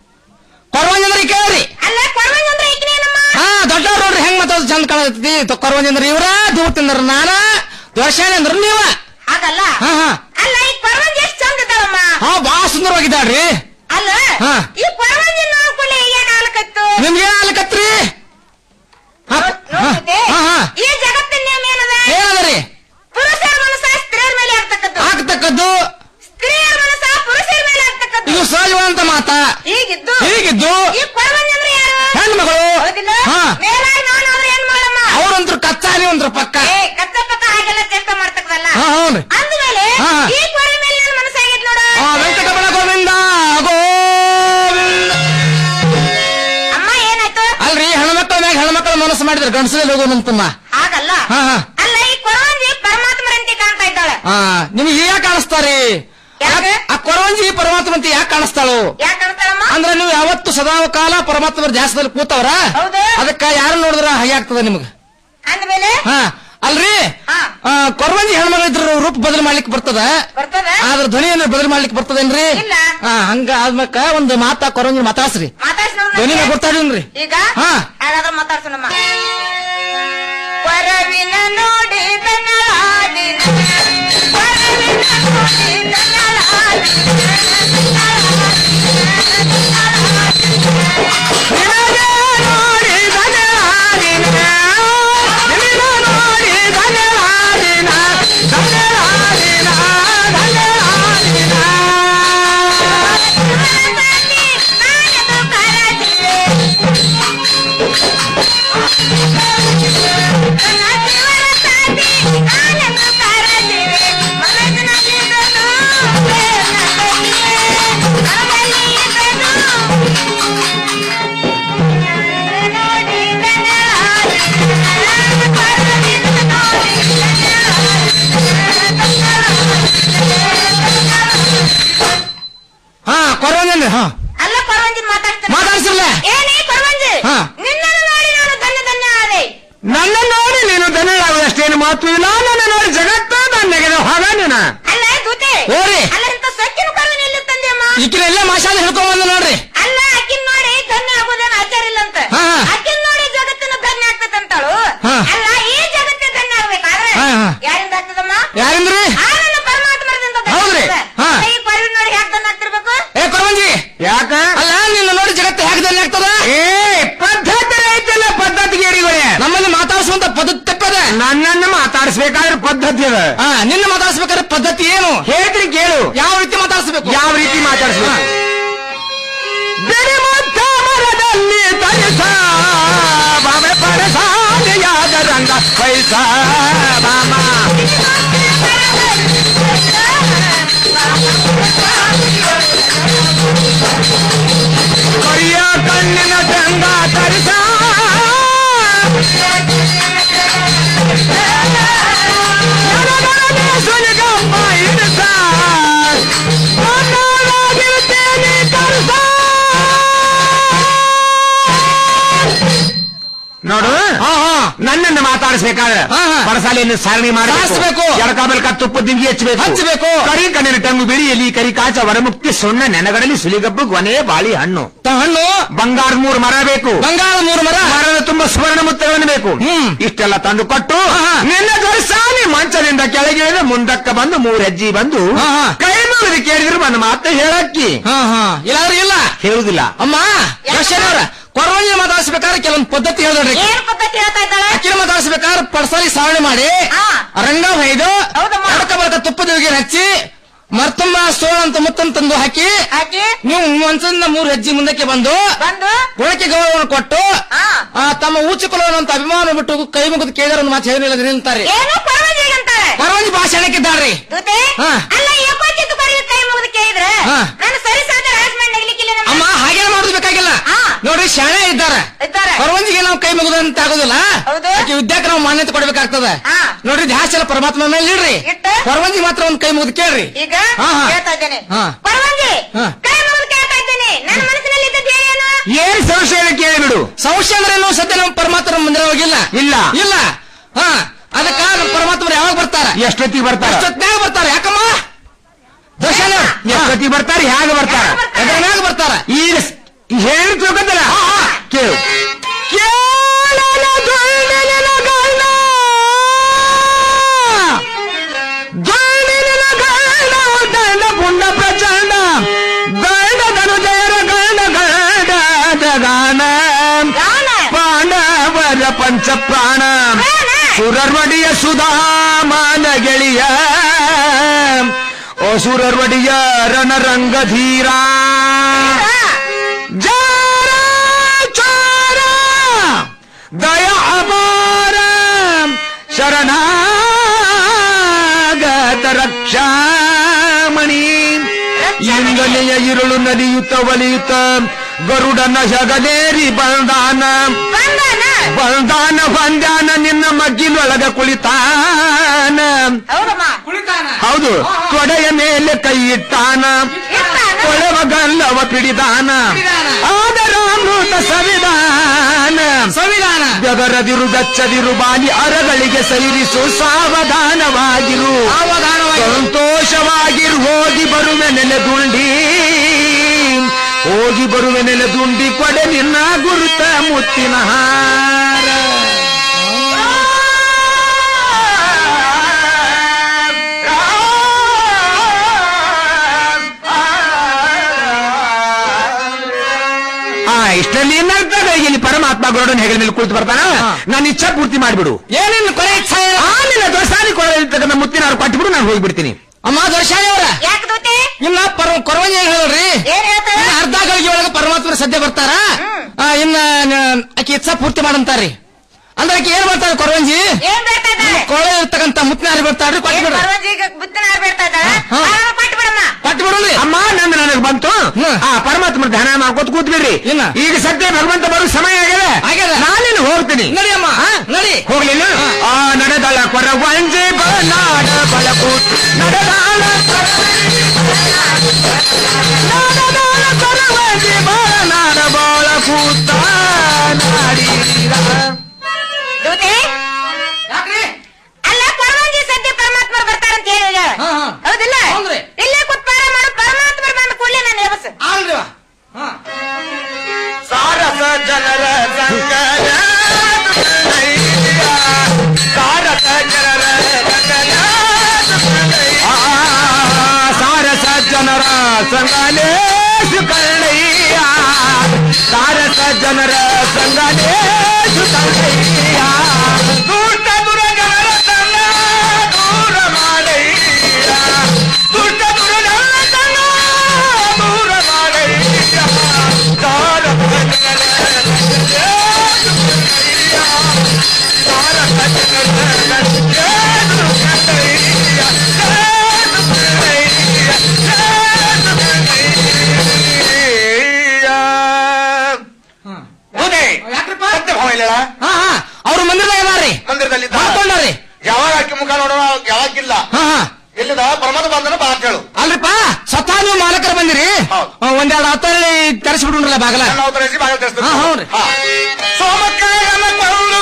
ಕೊರವಂಜಿ ಅಂದ್ರೆ ಕೇಳ್ರಿ ಅಲ್ಲ ಕೊರವಂಜ್ ಅಂದ್ರೆ ಈಗಿನೇನಮ್ಮ ಹಾ ದೊಡ್ಡವ್ರು ನೋಡ್ರಿ ಹೆಂಗ್ ಮಾತಾಡೋದು ಚಂದ ಕಾಣತೈತಿ ಕೊರವಂಜಿ ಅಂದ್ರೆ ಇವ್ರ ದೂರ್ತಿಂದ್ರ ನಾನ ದೋಷಾಣಿ ಅಂದ್ರ ನೀವ ಹಾಗಲ್ಲ ಹಾ ಹಾ ಅಲ್ಲ ಈ ಕೊರವಂಜಿ ಎಷ್ಟು ಚಂದ ಇದ್ದಾಳಮ್ಮ ಹಾ ಬಾ ಸುಂದರವಾಗಿದ್ದಾಳ್ರಿ ಅಲ್ಲ ಹಾ. ಈ ಕೊರವಂಜಿ ನೋಡ್ಕೊಳ್ಳಿ ಏನ್ ಆಲಕತ್ತು ನಿಮ್ಗೆ ಆಲಕತ್ರಿ ಹಾ, ಹಾ, ನೋಡ್ತಿದ್ದೆ ಹಾ, ಹಾ. ಈ ಜಗತ್ತಿನ ನೇಮ ಏನದ ಏನದ್ರಿ ಪುರುಷರ ಮನಸ್ಸ ಸ್ತ್ರೀಯರ ಮೇಲೆ ಆಗ್ತಕ್ಕದ್ದು ಆಗ್ತಕ್ಕದ್ದು ಸ್ತ್ರೀಯರ ಮನಸ್ಸ ಪುರುಷರ ಮೇಲೆ ಆಗ್ತಕ್ಕದ್ದು ಇದು ಸಹಜವಾದಂತ ಮಾತ ಹೀಗಿದ್ದು ಹೀಗಿದ್ದು ಈ ಕೊರವಂಜಿ ಅಂದ್ರೆ ಯಾರು ಹೆಣ್ಮಗಳು ಹೌದಿಲ್ಲ ಹಾ. ಮೇಲಾಗಿ ನಾನು ಅವ್ರ ಏನ್ ಮಾಡಮ್ಮ ಅವ್ರಂತ್ರ ಕಚ್ಚಾಲಿ ಒಂದ್ರ ಪಕ್ಕ ಏ ಕತ್ತ ಪಕ್ಕ ಹಾಗೆಲ್ಲ ಚೇಷ್ಟ ಮಾಡ್ತಕ್ಕದಲ್ಲ ಹಾ ಹೌನ್ರಿ ಅಂದ್ಮೇಲೆ ಹಾ. ಈ ಕೊರೆ ಮೇಲೆ ನನ್ನ ಮನಸ್ಸಾಗೈತ್ ನೋಡು ಆ ವೆಂಕಟರಮಣ ಗೋವಿಂದ ಗೋವಿಂದ ಅಮ್ಮ ಏನಾಯ್ತು ಅಲ್ರಿ ಹೆಣ್ಮಕ್ಳ ಮ್ಯಾಗ ಹೆಣ್ಮಕ್ಳ ಮನಸ್ಸು ಮಾಡಿದ್ರೆ ಗಂಡಸಲ್ಲಿ ಹೋಗೋಣಂತಮ್ಮ ಹಾಗಲ್ಲ ಹಾ ಹಾ ಅಲ್ಲ ಈ ಕೊರವಂಜಿ ಪರಮಾತ್ಮರಂತೆ ಕಾಣ್ತಾ ಇದ್ದಾಳೆ ಆ ನಿಮ್ಗೆ ಯಾಕೆ ಕಾಣಿಸ್ತಾರಿ ಯಾಕೆ? ಆ ಕೊರವಂಜಿ ಪರಮಾತ್ಮ ಅಂತ ಯಾಕೆ ಕಾಣಿಸ್ತಾಳು ಯಾಕೆ ಕಾಣ್ತಾಳಮ್ಮ ಅಂದ್ರೆ ನೀವು ಯಾವತ್ತು ಸದಾ ಕಾಲ ಪರಮಾತ್ಮರ ಧ್ಯಾಸದಲ್ಲಿ ಕೂತವ್ರ ಹೌದು. ಅದಕ್ಕ ಯಾರು ನೋಡಿದ್ರ ಹಾಗೆ ಆಗ್ತದ ನಿಮ್ಗೆ ಅಂದ್ಮೇಲೆ ಹಾ ಅಲ್ರಿ ಆ, ಕೊರವಂಜಿ ಹೆಣ್ಮಗಳ ಇದ್ರ ರೂಪ ಬದಲು ಮಾಡ್ಲಿಕ್ಕೆ ಬರ್ತದ ಬರ್ತದ ಆದ್ರ ಧ್ವನಿಯನ್ನು ಬದಲು ಮಾಡ್ಲಿಕ್ಕೆ ಬರ್ತದೇನ್ರಿ ಇಲ್ಲ. ಹಾ ಹಂಗ ಆದ್ಮಕ್ಕ ಒಂದು ಮಾತಾ ಕೊರವಂಜಿ ಮಾತಾಡ್ಸ್ರಿ ಮಾತಾಡ್ಸ್ ನೋಡ್ರಿ ಧ್ವನಿನ ಗೊತ್ತಾಡಿನ್ರಿ ಈಗ ಹಾ. ಹಾಗಾದ್ರೆ ಮಾತಾಡ್ಸೋಣಮ್ಮ ಕೊರವಿನ ನೋಡಿ ಬೆನ್ನಲಾಡಿನ ಕೊರವಿನ ನೋಡಿ ಬೆನ್ನಲಾಡಿನ ಹಾ ಕೊರವಂಜಿ ಹಾ ಅಲ್ಲ ಕೊರವಂಜಿ ಮಾತಾಡ್ತಾನೆ ಮಾತಾಡ್ಸಿರ್ಲ? ಏನೇ ಕೊರವಂಜಿ ಹಾ. ನಿನ್ನನ್ನು ನೋಡಿ ನಾನು ಧನ್ಯ ಧನ್ಯ ಆದೆ ನನ್ನ ನೋಡಿ ನೀನು ಧನ್ಯರಾಗುವುದಷ್ಟೇನು ಮಾತು ಇಲ್ಲ ನನ್ನ ನೋಡಿ ಜಗತ್ತು ನನ್ನೆಗೆ ಹೊಗ ನೀನ ಅಲ್ಲ ದೂತೆ ಓರಿ. ಅಲ್ಲ ಇಂತ ಸೊಕ್ಕಿನ ಕೊರವನ ಎಲ್ಲಿ ತಂದೆಯಮ್ಮ ಈಕಿನ ಎಲ್ಲ ಮಾಷಾದ ಹಿಡ್ಕೊಂಡ್ ಬಂದ ನೋಡ್ರಿ ಅಲ್ಲ ಅಕ್ಕಿನ ನೋಡಿ ಧನ್ಯ ಆಗೋದೇನು ಆಚಾರ ಇಲ್ಲ ಅಂತ ಹಾ, ಹಾ. ಅಕ್ಕಿನ ನೋಡಿ ಜಗತ್ತಿನ ಧನ್ಯ ಆಗ್ತದಂತಾಳು ಹಾ. ಅಲ್ಲ ಈ ಜಗತ್ತಿನ ಧನ್ಯ ಆಗ್ಬೇಕಾದ್ರೆ ಹಾ, ಹಾ. ಯಾರಿಂದ ಆಗ್ತದಮ್ಮ ಯಾರಿಂದ್ರಿ ಆನಂದ ಪರಮಾತ್ಮರಿಂದ ಧನ್ಯ ಹೌದ್ರಿ? ಆಗ್ತದೆ. ಹಾ. ಈ ಕೊರವಿನ ನೋಡಿ ಯಾಕೆ ಧನ್ಯ ಆಗ್ತಿರ್ಬೇಕು ಏ ಕೊರವಂಜಿ ಯಾಕ ಅಲ್ಲ ನಿನ್ನ ನೋಡಿ ಜಗತ್ತು ಹೇಗೆ ಧನ್ಯ ಆಗ್ತದ ಏ ಪದ್ಧತಿ ಐತಲ್ಲ ಪದ್ಧತಿಗೆ ಏರಿಗೋರೆ ನಮ್ಮಲ್ಲಿ ಮಾತಾಡಿಸುವಂತ ಪದ್ಧತಿ ತಪ್ಪದ ನನ್ನನ್ನು ಮಾತಾಡಿಸ್ಬೇಕಾದ್ರೆ ಪದ್ಧತಿ ಅದ ಹಾ ನಿನ್ನ ಮಾತಾಡಿಸ್ಬೇಕಾದ್ರೆ ಪದ್ಧತಿ ಏನು ಹೇಳ್ತೀನಿ ಕೇಳು ಯಾವ ರೀತಿ ಮಾತಾಡಿಸ್ಬೇಕು ಯಾವ ರೀತಿ ಮಾತಾಡಿಸ್ಬೇಕು ಬಿಡಿಮುತ್ತ ಮರದಲ್ಲಿ ತರಿಸ ಬಾಬೆ ಪರಸಾದೆಯಾದ ರಂಗ ಪೈಸ ಬಾಮ ಕರಿಯ ಕಣ್ಣಿನ ಗಂಗ ತರಿಸ ನನಗರನೆ ಸುಲಿಗಮ್ಮ ಇರಿಸ ನನ್ನೊಳಗಿರುತ್ತೇನೆ ಕರಿಸ ನೋಡು ನನ್ನನ್ನು ಮಾತಾಡಿಸ್ಬೇಕಾದ್ರೆ ಹಾ, ಹಾ. ಪರಸಾಲೆಯನ್ನು ಸಾರಣಿ ಸಾರಿಸ್ಬೇಕು. ಮಾಡಬೇಕು ಎಡಕ ಬೆಳಕ ತುಪ್ಪ ದಿಂಗಿ ಹಚ್ಚಬೇಕು ಹಚ್ಚಬೇಕು. ಕರಿ ಕಣ್ಣಿನ ಟಂಗು ಬಿಳಿ ಎಲಿ ಕರಿ ಕಾಚ ವರಮುಕ್ತಿ ಸೊಣ್ಣ ನೆನಗಡಲಿ ಸುಲಿಗಬ್ಬು ಗೊನೆ ಬಾಳಿ ಹಣ್ಣು ತ ಹಣ್ಣು ಬಂಗಾರದ ಮೂರು ಮರ ಬೇಕು ಬಂಗಾಳ ಮೂರು ಮರ ಮರದ ತುಂಬಾ ಸುವರ್ಣ ಮುತ್ತವನ್ನು ಬೇಕು ಹ್ಮ್. ಇಷ್ಟೆಲ್ಲ ತಂದು ಕೊಟ್ಟು ಹಾ, ಹಾ. ನಿನ್ನ ದೊರಸಾನಿ ಮಂಚದಿಂದ ಕೆಳಗಿಳಿದು ಮುಂದಕ್ಕ ಬಂದು ಮೂರ್ ಹೆಜ್ಜೆ ಬಂದು ಹಾ, ಹಾ. ಕೈ ಮುಗಿದು ಕೇಳಿದ್ರು ನನ್ನ ಮಾತು ಹೇಳಕ್ಕಿ ಹಾ ಹಾ ಇಲ್ಲಾದ್ರೆ ಇಲ್ಲ ಹೇಳುದಿಲ್ಲ ಅಮ್ಮ ಯಶನವ್ರ ಕೊರವಂಜಿ ಮಾತಾಡಿಸ್ಬೇಕಾದ್ರೆ ಕೆಲವೊಂದು ಪದ್ಧತಿ ಹೇಳಿದ್ರಿ ಏನ್ ಪದ್ಧತಿ ಹೇಳ್ತಾ ಇದ್ದಾಳೆ ಅಕ್ಕಿನ ಮಾತಾಡಿಸ್ಬೇಕಾದ್ರೆ ಪಡ್ಸಾಲಿ ಸಾವಣೆ ಮಾಡಿ ಹಾ. ರಂಗ ಹೊಯ್ದು ಹೌದಮ್ಮ. ಎಡಕ ಬಲಕ ತುಪ್ಪದ ಹೋಗಿ ಹಚ್ಚಿ ಮರ್ತಮ್ಮ ಸೋಳ ಅಂತ ಮುತ್ತನ್ ತಂದು ಹಾಕಿ ಹಾಕಿ ನೀವು ಮಂಚದಿಂದ ಮೂರು ಹೆಜ್ಜೆ ಮುಂದಕ್ಕೆ ಬಂದು ಬಂದು ಗುಣಕ್ಕೆ ಗೌರವವನ್ನು ಕೊಟ್ಟು ಹಾ. ಆ, ತಮ್ಮ ಊಚಿಕೊಳ್ಳೋಣ ಅಂತ ಅಭಿಮಾನ ಬಿಟ್ಟು ಕೈ ಮುಗಿದು ಕೇಳಿದ್ರೆ ಒಂದು ಮಾತು ಹೇಳಿಲ್ಲ ನಿಲ್ತಾರೆ ಏನೋ ಕೊರವಂಜಿ ಅಂತಾಳೆ ಕೊರವಂಜಿ ಭಾಷಣಕ್ಕಿದ್ದಾರ್ರಿ ದೂತೆ ಹಾ. ಅಲ್ಲ ಏಕೋಚಿತ್ತು ಕೊರವಿ ಕೈ ಮುಗಿದು ಕೇಳಿದ್ರೆ ಹಾ. ನಾನು ಸರಿ ಸಾಧ ರಾಜಮಂಡ್ ನಗಲಿಕ್ಕಿಲ್ಲ ನಮ್ಮ ಅಮ್ಮ ಹಾಗೇನ ಮಾಡೋದು ಬೇಕಾಗಿಲ್ಲ ಹಾ. ನೋಡ್ರಿ ಶಾಣೆ ಇದ್ದಾರೆ ಇದ್ದಾರೆ ಕೊರವಂಜಿಗೆ ನಾವು ಕೈ ಮುಗಿದಂತ ಆಗೋದಿಲ್ಲ ಹೌದು. ಆಕೆ ವಿದ್ಯಾಕ್ಕೆ ನಾವು ಮಾನ್ಯತೆ ಕೊಡ್ಬೇಕಾಗ್ತದೆ ಹಾ. ನೋಡ್ರಿ ಧ್ಯಾಸ ಎಲ್ಲ ಪರಮಾತ್ಮ ಮೇಲೆ ಇಡ್ರಿ ಇಟ್ಟು? ಕೊರವಂಜಿ ಮಾತ್ರ ಒಂದ್ ಕೈ ಮುಗಿದು ಕೇಳ್ರಿ ಈಗ ಹಾ, ಹಾ. ಹೇಳ್ತಾ ಇದ್ದೇನೆ ಹಾ. ಕೊರವಂಜಿ ಹಾ. ಕೈ ಮುಗಿದು ಕೇಳ್ತಾ ಇದ್ದೇನೆ ನನ್ನ ಮನಸ್ಸಿನಲ್ಲಿ ಇದ್ದದ್ದು ಏನು ಏನ್ ಸಂಶಯ ಕೇಳಿಬಿಡು ಸಂಶಯ ಅಂದ್ರೆ ಏನು ಸದ್ಯ ನಮ್ಮ ಪರಮಾತ್ಮ ಮಂದಿರ ಹೋಗಿಲ್ಲ ಇಲ್ಲ. ಇಲ್ಲ ಹಾ ಅದಕ್ಕ ನಮ್ಮ ಪರಮಾತ್ಮರು ಯಾವಾಗ ಬರ್ತಾರ ಎಷ್ಟೊತ್ತಿಗೆ ಬರ್ತಾರ ಎಷ್ಟೊತ್ನ್ಯಾಗ ಬರ್ತಾರ ಯಾಕಮ್ಮ ದರ್ಶನ ಎಷ್ಟೊತ್ತಿಗೆ ಬರ್ತಾರೆ ಹೇಗೆ ಬರ್ತಾರ ಎದ್ರನ್ಯಾಗ ಬರ್ತಾರ ಈಗ ಹೇಳಿ ತಿಳ್ಕೊತಾರ ಕೇಳು ಕೇಳಲ ಗಂಡನ ಗಂಡ ಗಂಡನ ಗಂಡ ಗಂಡ ಪುಂಡ ಪ್ರಚಂಡ ಗಂಡ ಧನುಜಯರ ಗಂಡ ಗಂಡ ಗಾನ ಗಾನ. ಪಾಂಡವರ ಪಂಚ ಪ್ರಾಣ ಸುರರ್ವಡಿಯ ಸುಧಾಮಾನ ಗೆಳೆಯ ಓ ಸುರರ್ವಡಿಯ ರಣರಂಗಧೀರ ಜಾರ ಚಾರ ದಯ ಅಪಾರ ಶರಣಾಗತ ರಕ್ಷಾಮಣಿ ಇಂಗನೆಯ ಇರುಳು ನದಿಯುತ್ತ ಒಲಿಯುತ್ತ ಗರುಡನ ಹೆಗಲೇರಿ ಬಂದಾನ ಬಂದಾನ ಬಂದಾನ ಬಂದಾನ ನಿನ್ನ ಮಗ್ಗಿಲೊಳಗ ಕುಳಿತಾನ ಹೌದಮ್ಮ ಹೌದು ತೊಡೆಯ ಮೇಲೆ ಕೈ ಇಟ್ಟಾನ ಇಟ್ಟಾನ? ಕೊಳವ ಗಲ್ಲವ ಪಿಡಿದಾನ ಆದರ ಅಮೃತ ಸಂವಿಧಾನ ಸಂವಿಧಾನ ಬೆದರದಿರು ಬೆಚ್ಚದಿರು ಬಾಲಿ ಅರಗಳಿಗೆ ಸೈರಿಸು ಸಾವಧಾನವಾಗಿರು ಸಂತೋಷವಾಗಿರು ಹೋಗಿ ಬರುವೆ ನೆನೆದುಂಡಿ ಹೋಗಿ ಬರುವೆ ನೆನೆದುಂಡಿ ಕೊಡೆ ನಿನ್ನ ಗುರುತ ಮುತ್ತಿನ ಹಾರ ಆ ಇಷ್ಟರಲ್ಲಿ ಏನಾಗ್ತದೆ ಇಲ್ಲಿ ಪರಮಾತ್ಮ ಗರುಡನ ಹೆಗಲ ಮೇಲೆ ಕುಳಿತು ಬರ್ತಾನ ನಾನು ಇಚ್ಛಾ ಪೂರ್ತಿ ಮಾಡಿಬಿಡು ಏನೇನು ಕೊನೆ ಇಚ್ಛೆ ಆ ನಿನ್ನ ದೋಷಾನಿ ಕೊಡಲಿರ್ತಕ್ಕಂಥ ಮುತ್ತಿನ ಅವ್ರು ಕೊಟ್ಬಿಡು ನಾನು ಹೋಗ್ಬಿಡ್ತೀನಿ ಅಮ್ಮ ದರ್ಶಾನಿ ಅವರ ಇಲ್ಲ ಪರ ಕೊರವಂಜಿ ಹೇಳ್ರಿ ಇನ್ನ ಅರ್ಧ ಗಳಿಗೆ ಒಳಗೆ ಪರಮಾತ್ಮನ ಸದ್ಯ ಬರ್ತಾರ ಆ, ಇನ್ನ ನ- ಆಕೆ ಇಚ್ಛಾ ಪೂರ್ತಿ ಮಾಡಂತಾರ್ರಿ ಅಂದ್ರೆ ಆಕೆ ಏನ್ ಮಾಡ್ತಾರೆ ಕೊರವಂಜಿ ಕೊಳೆ ಇರ್ತಕ್ಕಂತ ಮುತ್ತಿನಾರಿ ಬರ್ತಾರ್ರಿ ಕೊಟ್ಬಿಡ್ರಿ ಕೊಟ್ಬಿಡ್ರಿ ಅಮ್ಮ ನಂದು ನನಗೆ ಬಂತು ಆ ಪರಮಾತ್ಮ ಧ್ಯಾನ ಮಾಡ್ಕೋತ ಕೂತ್ಬಿಡ್ರಿ ಈಗ ಸದ್ಯ ಭಗವಂತ ಬರೋ ಸಮಯ ಆಗಿದೆ ಆಗ್ಯದ. ನಾನೇನು ಹೋಗ್ತೀನಿ ನಡಿ ಅಮ್ಮ ನಡಿ ಹೋಗ್ಲಿಲ್ಲ ಆ ನಡೆದಳ ಕೊರವಂಜಿ ಬನಾಡ ಬಲಕೂಟ್ ನಡೆದಾಳ ನಡೆದಾಳ ಕೊರವಂಜಿ ಬನಾಡ ಬಾಳಕೂತ ನಾಡೀರ ಅಲ್ಲ ಪರವಾಗಿ ಸದ್ಯ ಪರಮಾತ್ಮರು ಬರ್ತಾರಂತ ಹೇಳಿ ಹೌದಿಲ್ಲ ಇಲ್ಲೇ ಕೂತ್ ಪಾರ ಮಾಡು ಪರಮಾತ್ಮರು ಬಂದ ಕೂಡಲೇ ನಾನು ಎಬಸ್ ಸಾರಸ ಜನರ ಸಂಗಯ ಸಾರಸ ಜನರ ಸಂಗಯ ಆ, ಸಾರಸ ಜನರ ಸಂಗನೇ ಸುಕರ್ಣಯ್ಯ ಸಾರಸ ಜನರ ಸಂಗನೇ ಸುಕರ್ಣಯ್ಯ ದುಷ್ಟ ದುರ ಜನರ ಸಂಗ ದೂರ ಮಾಡಯ್ಯ ದುಷ್ಟ ದುರ ಜನರ ಸಂಗ ದೂರ ಮಾಡಯ್ಯ ಅವ್ರು ಮಂದಿರದಾಗ ಅದಾರ್ರಿ ಮಂದಿರದಲ್ಲಿ ಮಾಡ್ಕೊಂಡಾರ್ರಿ ಯಾವಾಗ ಅಕ್ಕಿ ಮುಖ ನೋಡೋಣ ಯಾವಾಗಿಲ್ಲ ಎಲ್ಲಿದ ಪರಮಾತ್ಮ ಬಂದನ ಬಾ ಅಂತ ಹೇಳು ಅಲ್ರಿಪ್ಪ ಸ್ವತಃ ನೀವು ಮಾಲಕರು ಬಂದಿರಿ ಆ, ಒಂದೆರಡು ಹತ್ತಲ್ಲಿ ತೆರೆಸ್ಬಿಡ್ರಲ್ಲ ಬಾಗಲ ನಾವು ತರಿಸಿ ಬಾಗಿಲು ತೆರೆಸ್ತೀವಿ. ಹಾ ಹೌನ್ರಿ ಹಾ. ಸೋಮಕಾಯನ ಕೊಳ್ಳು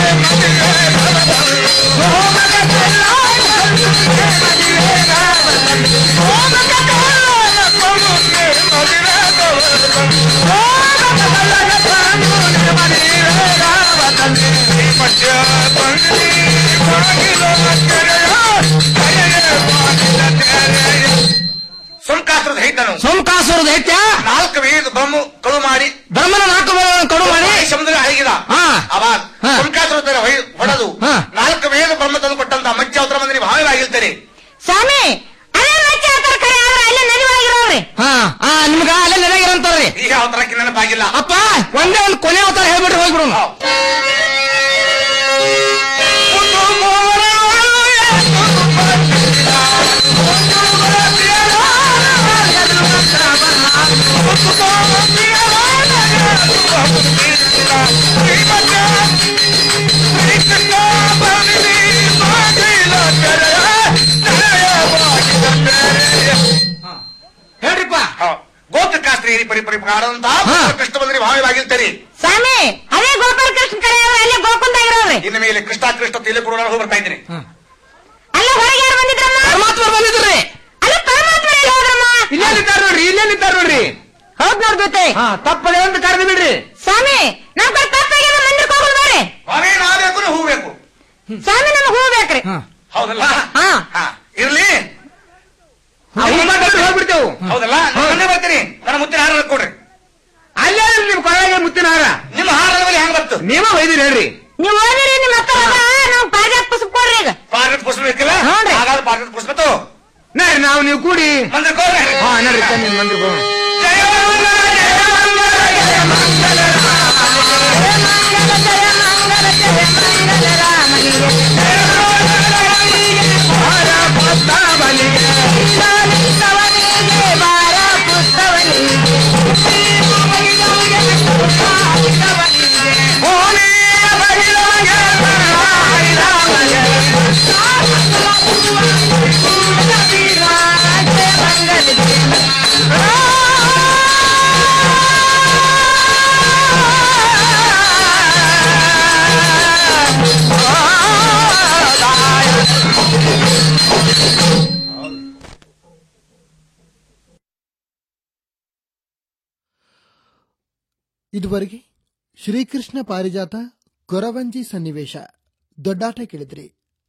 ಸುಂಕಾಸುರದ ಹೈತನು ಸೋಮಕಾಸುರ ದೈತ್ಯ ನಾಲ್ಕು ವೇದ ಬ್ರಹ್ಮ ಕಳು ಮಾಡಿ ಬ್ರಹ್ಮನ ನಾಲ್ಕು ವೇದಗಳನ್ನು ಕಡು ಮಾಡಿ ಸಮುದ್ರ ಅಡಗಿದ ಹಾ. ಅವಾಗ ಹಾ. ಸುಂಕಾಸುರ ಹೊಡೆದು ಹಾ. ನಾಲ್ಕು ವೇದ ಬ್ರಹ್ಮ ತಂದು ಕೊಟ್ಟಂತ ಮಜ್ಜ ಅವತರ ಮಂದಿರ ಭಾವವಾಗಿರ್ತಾರೆ ಸ್ವಾಮಿ ಅಲ್ಲೇ ಮಚ್ಚ ಆತರ ಕರೆ ಆದ್ರೆ ಅಲ್ಲೇ ನದಿ ಒಳಗಿರೋವ್ರಿ ಹಾ ಆ ನಿಮ್ಗ ಅಲ್ಲೇ ನೆಲೆಗಿರಂತಾರ್ರಿ ಈಗ ಅವತರಕ್ಕೆ ನೆನಪಾಗಿಲ್ಲ ಅಪ್ಪ ಒಂದೇ ಒಂದು ಕೊನೆ ಅವತಾರ ಹೇಳ್ಬಿಡ್ರಿ ಹೋಗ್ಬಿಡು ಹೇಳ್ರಿಪ್ಪ ಗೋತ್ರಕಾಸ್ತ್ರಿ ಪರಿ ಪರಿ ಕಾಡುವಂತ ಕೃಷ್ಣ ಬಂದ್ರಿ ಭಾವವಾಗಿರ್ತಾರೆ ಸ್ವಾಮಿ ಅದೇ ಗೋಪಾಲ ಕೃಷ್ಣ ಕರೆ ಆದ್ರೆ ಅಲ್ಲೇ ಗೋಕುಂದಾಗಿರೋವ್ರಿ ಇನ್ನು ಮೇಲೆ ಕೃಷ್ಣ ಕೃಷ್ಣ ತಿಳಿ ಕೊಡೋಣ ಹೋಗಿ ಬರ್ತಾ ಇದ್ದೀನಿ ಅಲ್ಲ ಹೊರಗೆ ಯಾರು ಬಂದಿದ್ರಮ್ಮ ಪರಮಾತ್ಮ ಬಂದಿದ್ರಿ ಅಲ್ಲ ಪರಮಾತ್ಮ ಎಲ್ಲಿ ಹೋದ್ರಮ್ಮ ಇಲ್ಲೇನಿದ್ದಾರ ನೋಡ್ರಿ ಇಲ್ಲೇನಿದ್ದಾರ ನೋಡ್ರಿ ಹೌದ್ ನೋಡ್ಬೇತೆ ಹಾ ತಪ್ಪದೆ ಒಂದು ಕರೆದು ಬಿಡ್ರಿ ಸ್ವಾಮಿ ನಮ್ ಕಡೆ ತಪ್ಪಾಗ್ಯದ ಮಂದಿರಕ್ಕೆ ಹೋಗೋದು ಬೇರೆ ಅವೇ ನಾವೇಕು ಹೂ ಬೇಕು ಸ್ವಾಮಿ ನಮ್ಗೆ ಹೂ ಬೇಕ್ರಿ ಹೌದಲ್ಲ ಹಾ ಹಾ, ಇರ್ಲಿ ಹೋಗ್ಬಿಡ್ತೇವು ಹೌದಲ್ಲ ನಾನೇ ಬರ್ತೀನಿ ನನ್ನ ಮುತ್ತಿನ ಹಾರ ಕೊಡ್ರಿ ಅಲ್ಲೇ ಇರ್ಲಿ ನಿಮ್ ಕೊಳಗೆ ಮುತ್ತಿನ ಹಾರ ನಿಮ್ಮ ಹಾರದ ಮೇಲೆ ಹೆಂಗ್ ಬರ್ತು ನೀವ ಒಯ್ದಿರಿ ಹೇಳ್ರಿ ನೀವು ಓದಿರಿ ನಿಮ್ಮ ಹತ್ರ ನಾವು ಪಾರಿಜಾತ ಪುಸ್ತಕ ಕೊಡ್ರಿ ಈಗ ಪಾರ್ಗತ್ ಪುಷ್ಪ ಬೇಕಿಲ್ಲ ಹ್ಞೂನ್ರಿ. ಹಾಗಾದ್ರೆ ಪಾರ್ಗತ್ ಪುಷ್ಪ ತಗೋ ನೋಡ್ರಿ ನಾವು ನೀವು ಕೂಡಿ ಮಂದಿರ ಹೋಗ್ರಿ ಹಾ ನೋಡ್ರಿ ತನ್ನಿ ಮಂದಿರ ಮಂಗಲ ಇದುವರೆಗೆ ಶ್ರೀಕೃಷ್ಣ ಪಾರಿಜಾತ ಕೊರವಂಜಿ ಸನ್ನಿವೇಶ ದೊಡ್ಡಾಟ ಕೇಳಿದ್ರಿ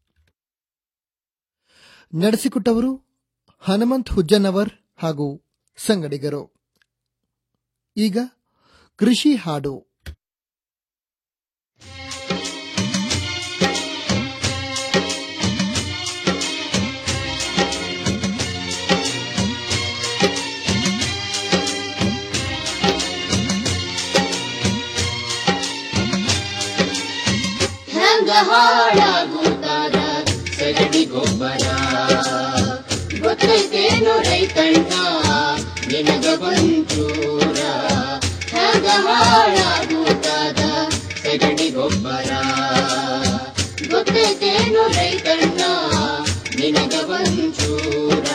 ನಡೆಸಿಕೊಟ್ಟವರು ಹನುಮಂತ್ ಹುಜ್ಜನವರ್ ಹಾಗೂ ಸಂಗಡಿಗರು ಈಗ ಕೃಷಿ ಹಾಡು ಹೆಂಗ ಹಾಳಾಗುತ್ತಾರ ಸಗಡಿ ಗೊಬ್ಬರ ಗೊತ್ತೈತೇನು ರೈತಣ್ಣ ನಿನಗ ಬಂಚೂರ ಹೆಂಗ ಹಾಳಾಗುತ್ತಾದ ಸಗಡಿ ಗೊಬ್ಬರ ಗೊತ್ತೈತೇನು ರೈತಣ್ಣ ನಿನಗ ಬಂಚೂರ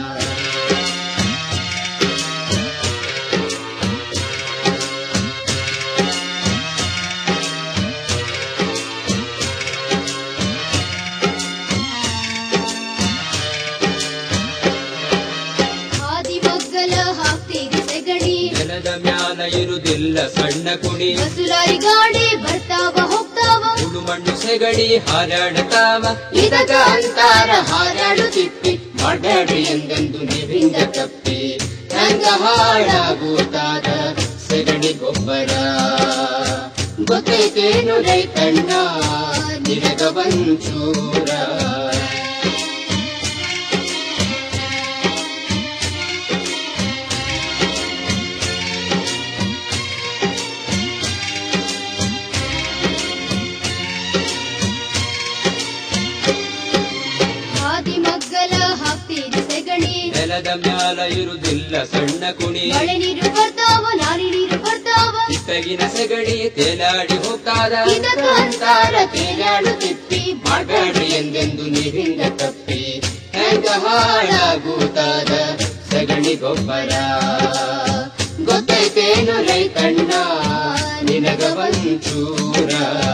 ಹಾದಿಮಗ್ಗಲ ಹಾಕ್ತೀರಿ ಸೆಗಣಿ ನೆಲದ ಮ್ಯಾಲ ಇರುದಿಲ್ಲ ಸಣ್ಣ ಕುಡಿ ಬಸುಲಾರಿ ಗಾಡಿ ಬರ್ತಾವ ಹೋಗ್ತಾವ ಉಳು ಮಣ್ಣು ಸೆಗಡಿ ಹಾರಾಡತಾವ ಇದಗ ಅಂತಾರ ಹಾರಾಡು ತಿಪ್ಪಿ ಮಾಡಬೇಡಿ ಎಂದೆಂದು ನೀವಿಂದ ತಪ್ಪಿ ಹೆಂಗ ಹಾಳಾಗುತ್ತಾದ ಸೆಗಣಿ ಗೊಬ್ಬರ ಗೊತ್ತೈತೇನು ರೈತಣ್ಣ ನಿನಗ ಬಂಚೂರ ಹಾದಿಮಗ್ಗಲ ಹಾಕ್ತೀರಿ ಸೆಗಣಿ ನೆಲದ ಮ್ಯಾಲ ಇರುದಿಲ್ಲ ಸಣ್ಣ ಕುಣಿ ಮಳೆ ನೀರು ಬರ್ತಾವ ನಾರಿ ನೀರು ಬರ್ತಾವ ಇತ್ತಗಿನ ಸೆಗಡಿ ತೇಲಾಡಿ ಹೋಗ್ತಾದ ಇದಗ ಅಂತಾರ ತೇಲಾಡು ತಿಪ್ಪಿ ಮಾಡಬೇಡಿ ಎಂದೆಂದು ನೀವಿಂದ ತಪ್ಪಿ ಹೆಂಗ ಹಾಳಾಗುತ್ತಾದ ಸಗಣಿ ಗೊಬ್ಬರ ಗೊತ್ತೈತೇನು ರೈತಣ್ಣ ನಿನಗ ಬಂಚೂರ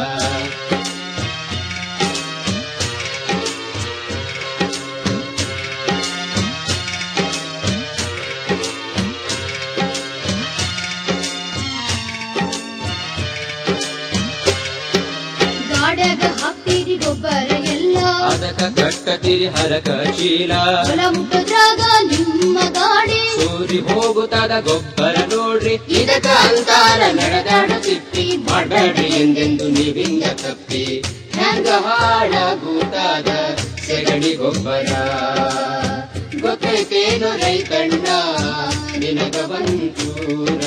ಗಾಡ್ಯಾಗ ಹಾಕ್ತೀರಿ ಗೊಬ್ಬರ ಎಲ್ಲ ಅದಕ ಕಟ್ಟತಿರಿ ಹರಕ ಚೀಲ ಹೊಲ ಮುಟ್ಟದ್ರಾಗ ನಿಮ್ಮ ಗಾಡಿ ಸೂರಿ ಹೋಗುತ್ತಾದ ಗೊಬ್ಬರ ನೋಡ್ರಿ ಇದಕ್ಕ ಅಂತಾರ ನಡೆದಾಡು ತಿಪ್ಪಿ ಮಾಡಬೇಡಿ ಎಂದೆಂದು ನೀವಿಂದ ತಪ್ಪಿ ಹೆಂಗ ಹಾಳಾಗುತ್ತಾದ ಸೆಗಣಿ ಗೊಬ್ಬರ ಗೊತ್ತೈತೇನು ರೈತಣ್ಣ ನಿನಗ ಬಂಚೂರ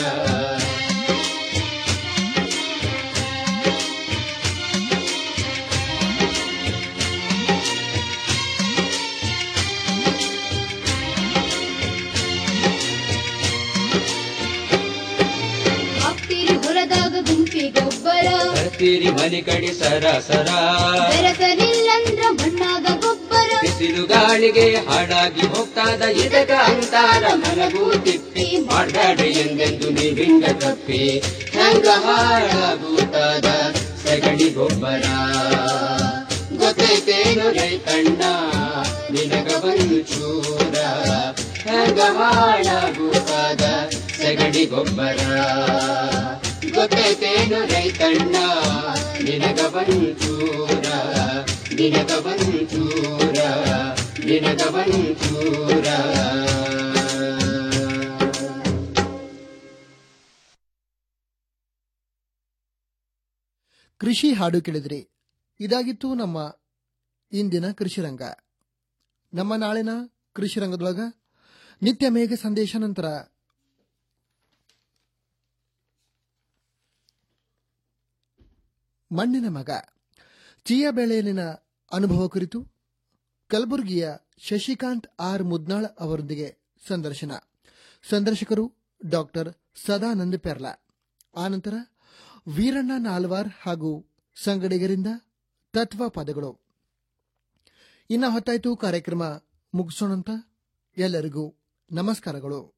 ಹಾಕ್ತೀರಿ ಹೊಲದಾಗ ಗುಂಪಿ ಗೊಬ್ಬರ ಬರ್ತೀರಿ ಮನೆ ಕಡೆ ಸರ ಸರ ಬೆರೆಸಲಿಲ್ಲಂದ್ರ ಮಣ್ಣಾಗ ಗೊಬ್ಬರ ಬಿಸಿಲು ಗಾಳಿಗೆ ಹಾಡಾಗಿ ಹೋಗ್ತಾದ ಇದಕ ಅಂತಾರ ಮಲಗು ತಿಪ್ಪಿ ಮಾಡಬೇಡಿ ಎಂದೆಂದು ನೀವಿಂದ ತಪ್ಪಿ ಹೆಂಗ ಹಾಳಾಗುತ್ತಾದ ಸಗಣಿ ಗೊಬ್ಬರ ಗೊತ್ತೈತೇನು ರೈತಣ್ಣ ನಿನಗ ಬಂಚೂರ ಹೆಂಗ ಹಾಳಾಗುತ್ತಾದ ಸಗಣಿ ಗೊಬ್ಬರ ಗೊತ್ತೈತೇನು ರೈತಣ್ಣ ನಿನಗ ಬಂಚೂರ ನಿನಗ ಬಂಚೂರ ನಿನಗ ಬಂಚೂರ ಕೃಷಿ ಹಾಡು ಕೇಳಿದ್ರಿ ಇದಾಗಿತ್ತು ನಮ್ಮ ಇಂದಿನ ಕೃಷಿ ರಂಗ ನಮ್ಮ ನಾಳಿನ ಕೃಷಿ ರಂಗದೊಳಗ ನಿತ್ಯ ಮೇಘ ಸಂದೇಶ ನಂತರ ಮಣ್ಣಿನ ಮಗ ಚಿಯಾ ಬೆಳೆಯಲ್ಲಿನ ಅನುಭವ ಕುರಿತು ಕಲಬುರಗಿಯ ಶಶಿಕಾಂತ್ ಆರ್ ಮುದ್ನಾಳ್ ಅವರೊಂದಿಗೆ ಸಂದರ್ಶನ ಸಂದರ್ಶಕರು ಡಾಕ್ಟರ್ ಸದಾನಂದ ಪೆರ್ಲಾ ಆನಂತರ ವೀರಣ್ಣ ನಾಲ್ವಾರ್ ಹಾಗೂ ಸಂಗಡಿಗರಿಂದ ತತ್ವ ಪದಗಳು ಇನ್ನ ಹೊತ್ತಾಯ್ತು ಕಾರ್ಯಕ್ರಮ ಮುಗಿಸೋಣಂತ ಎಲ್ಲರಿಗೂ ನಮಸ್ಕಾರಗಳು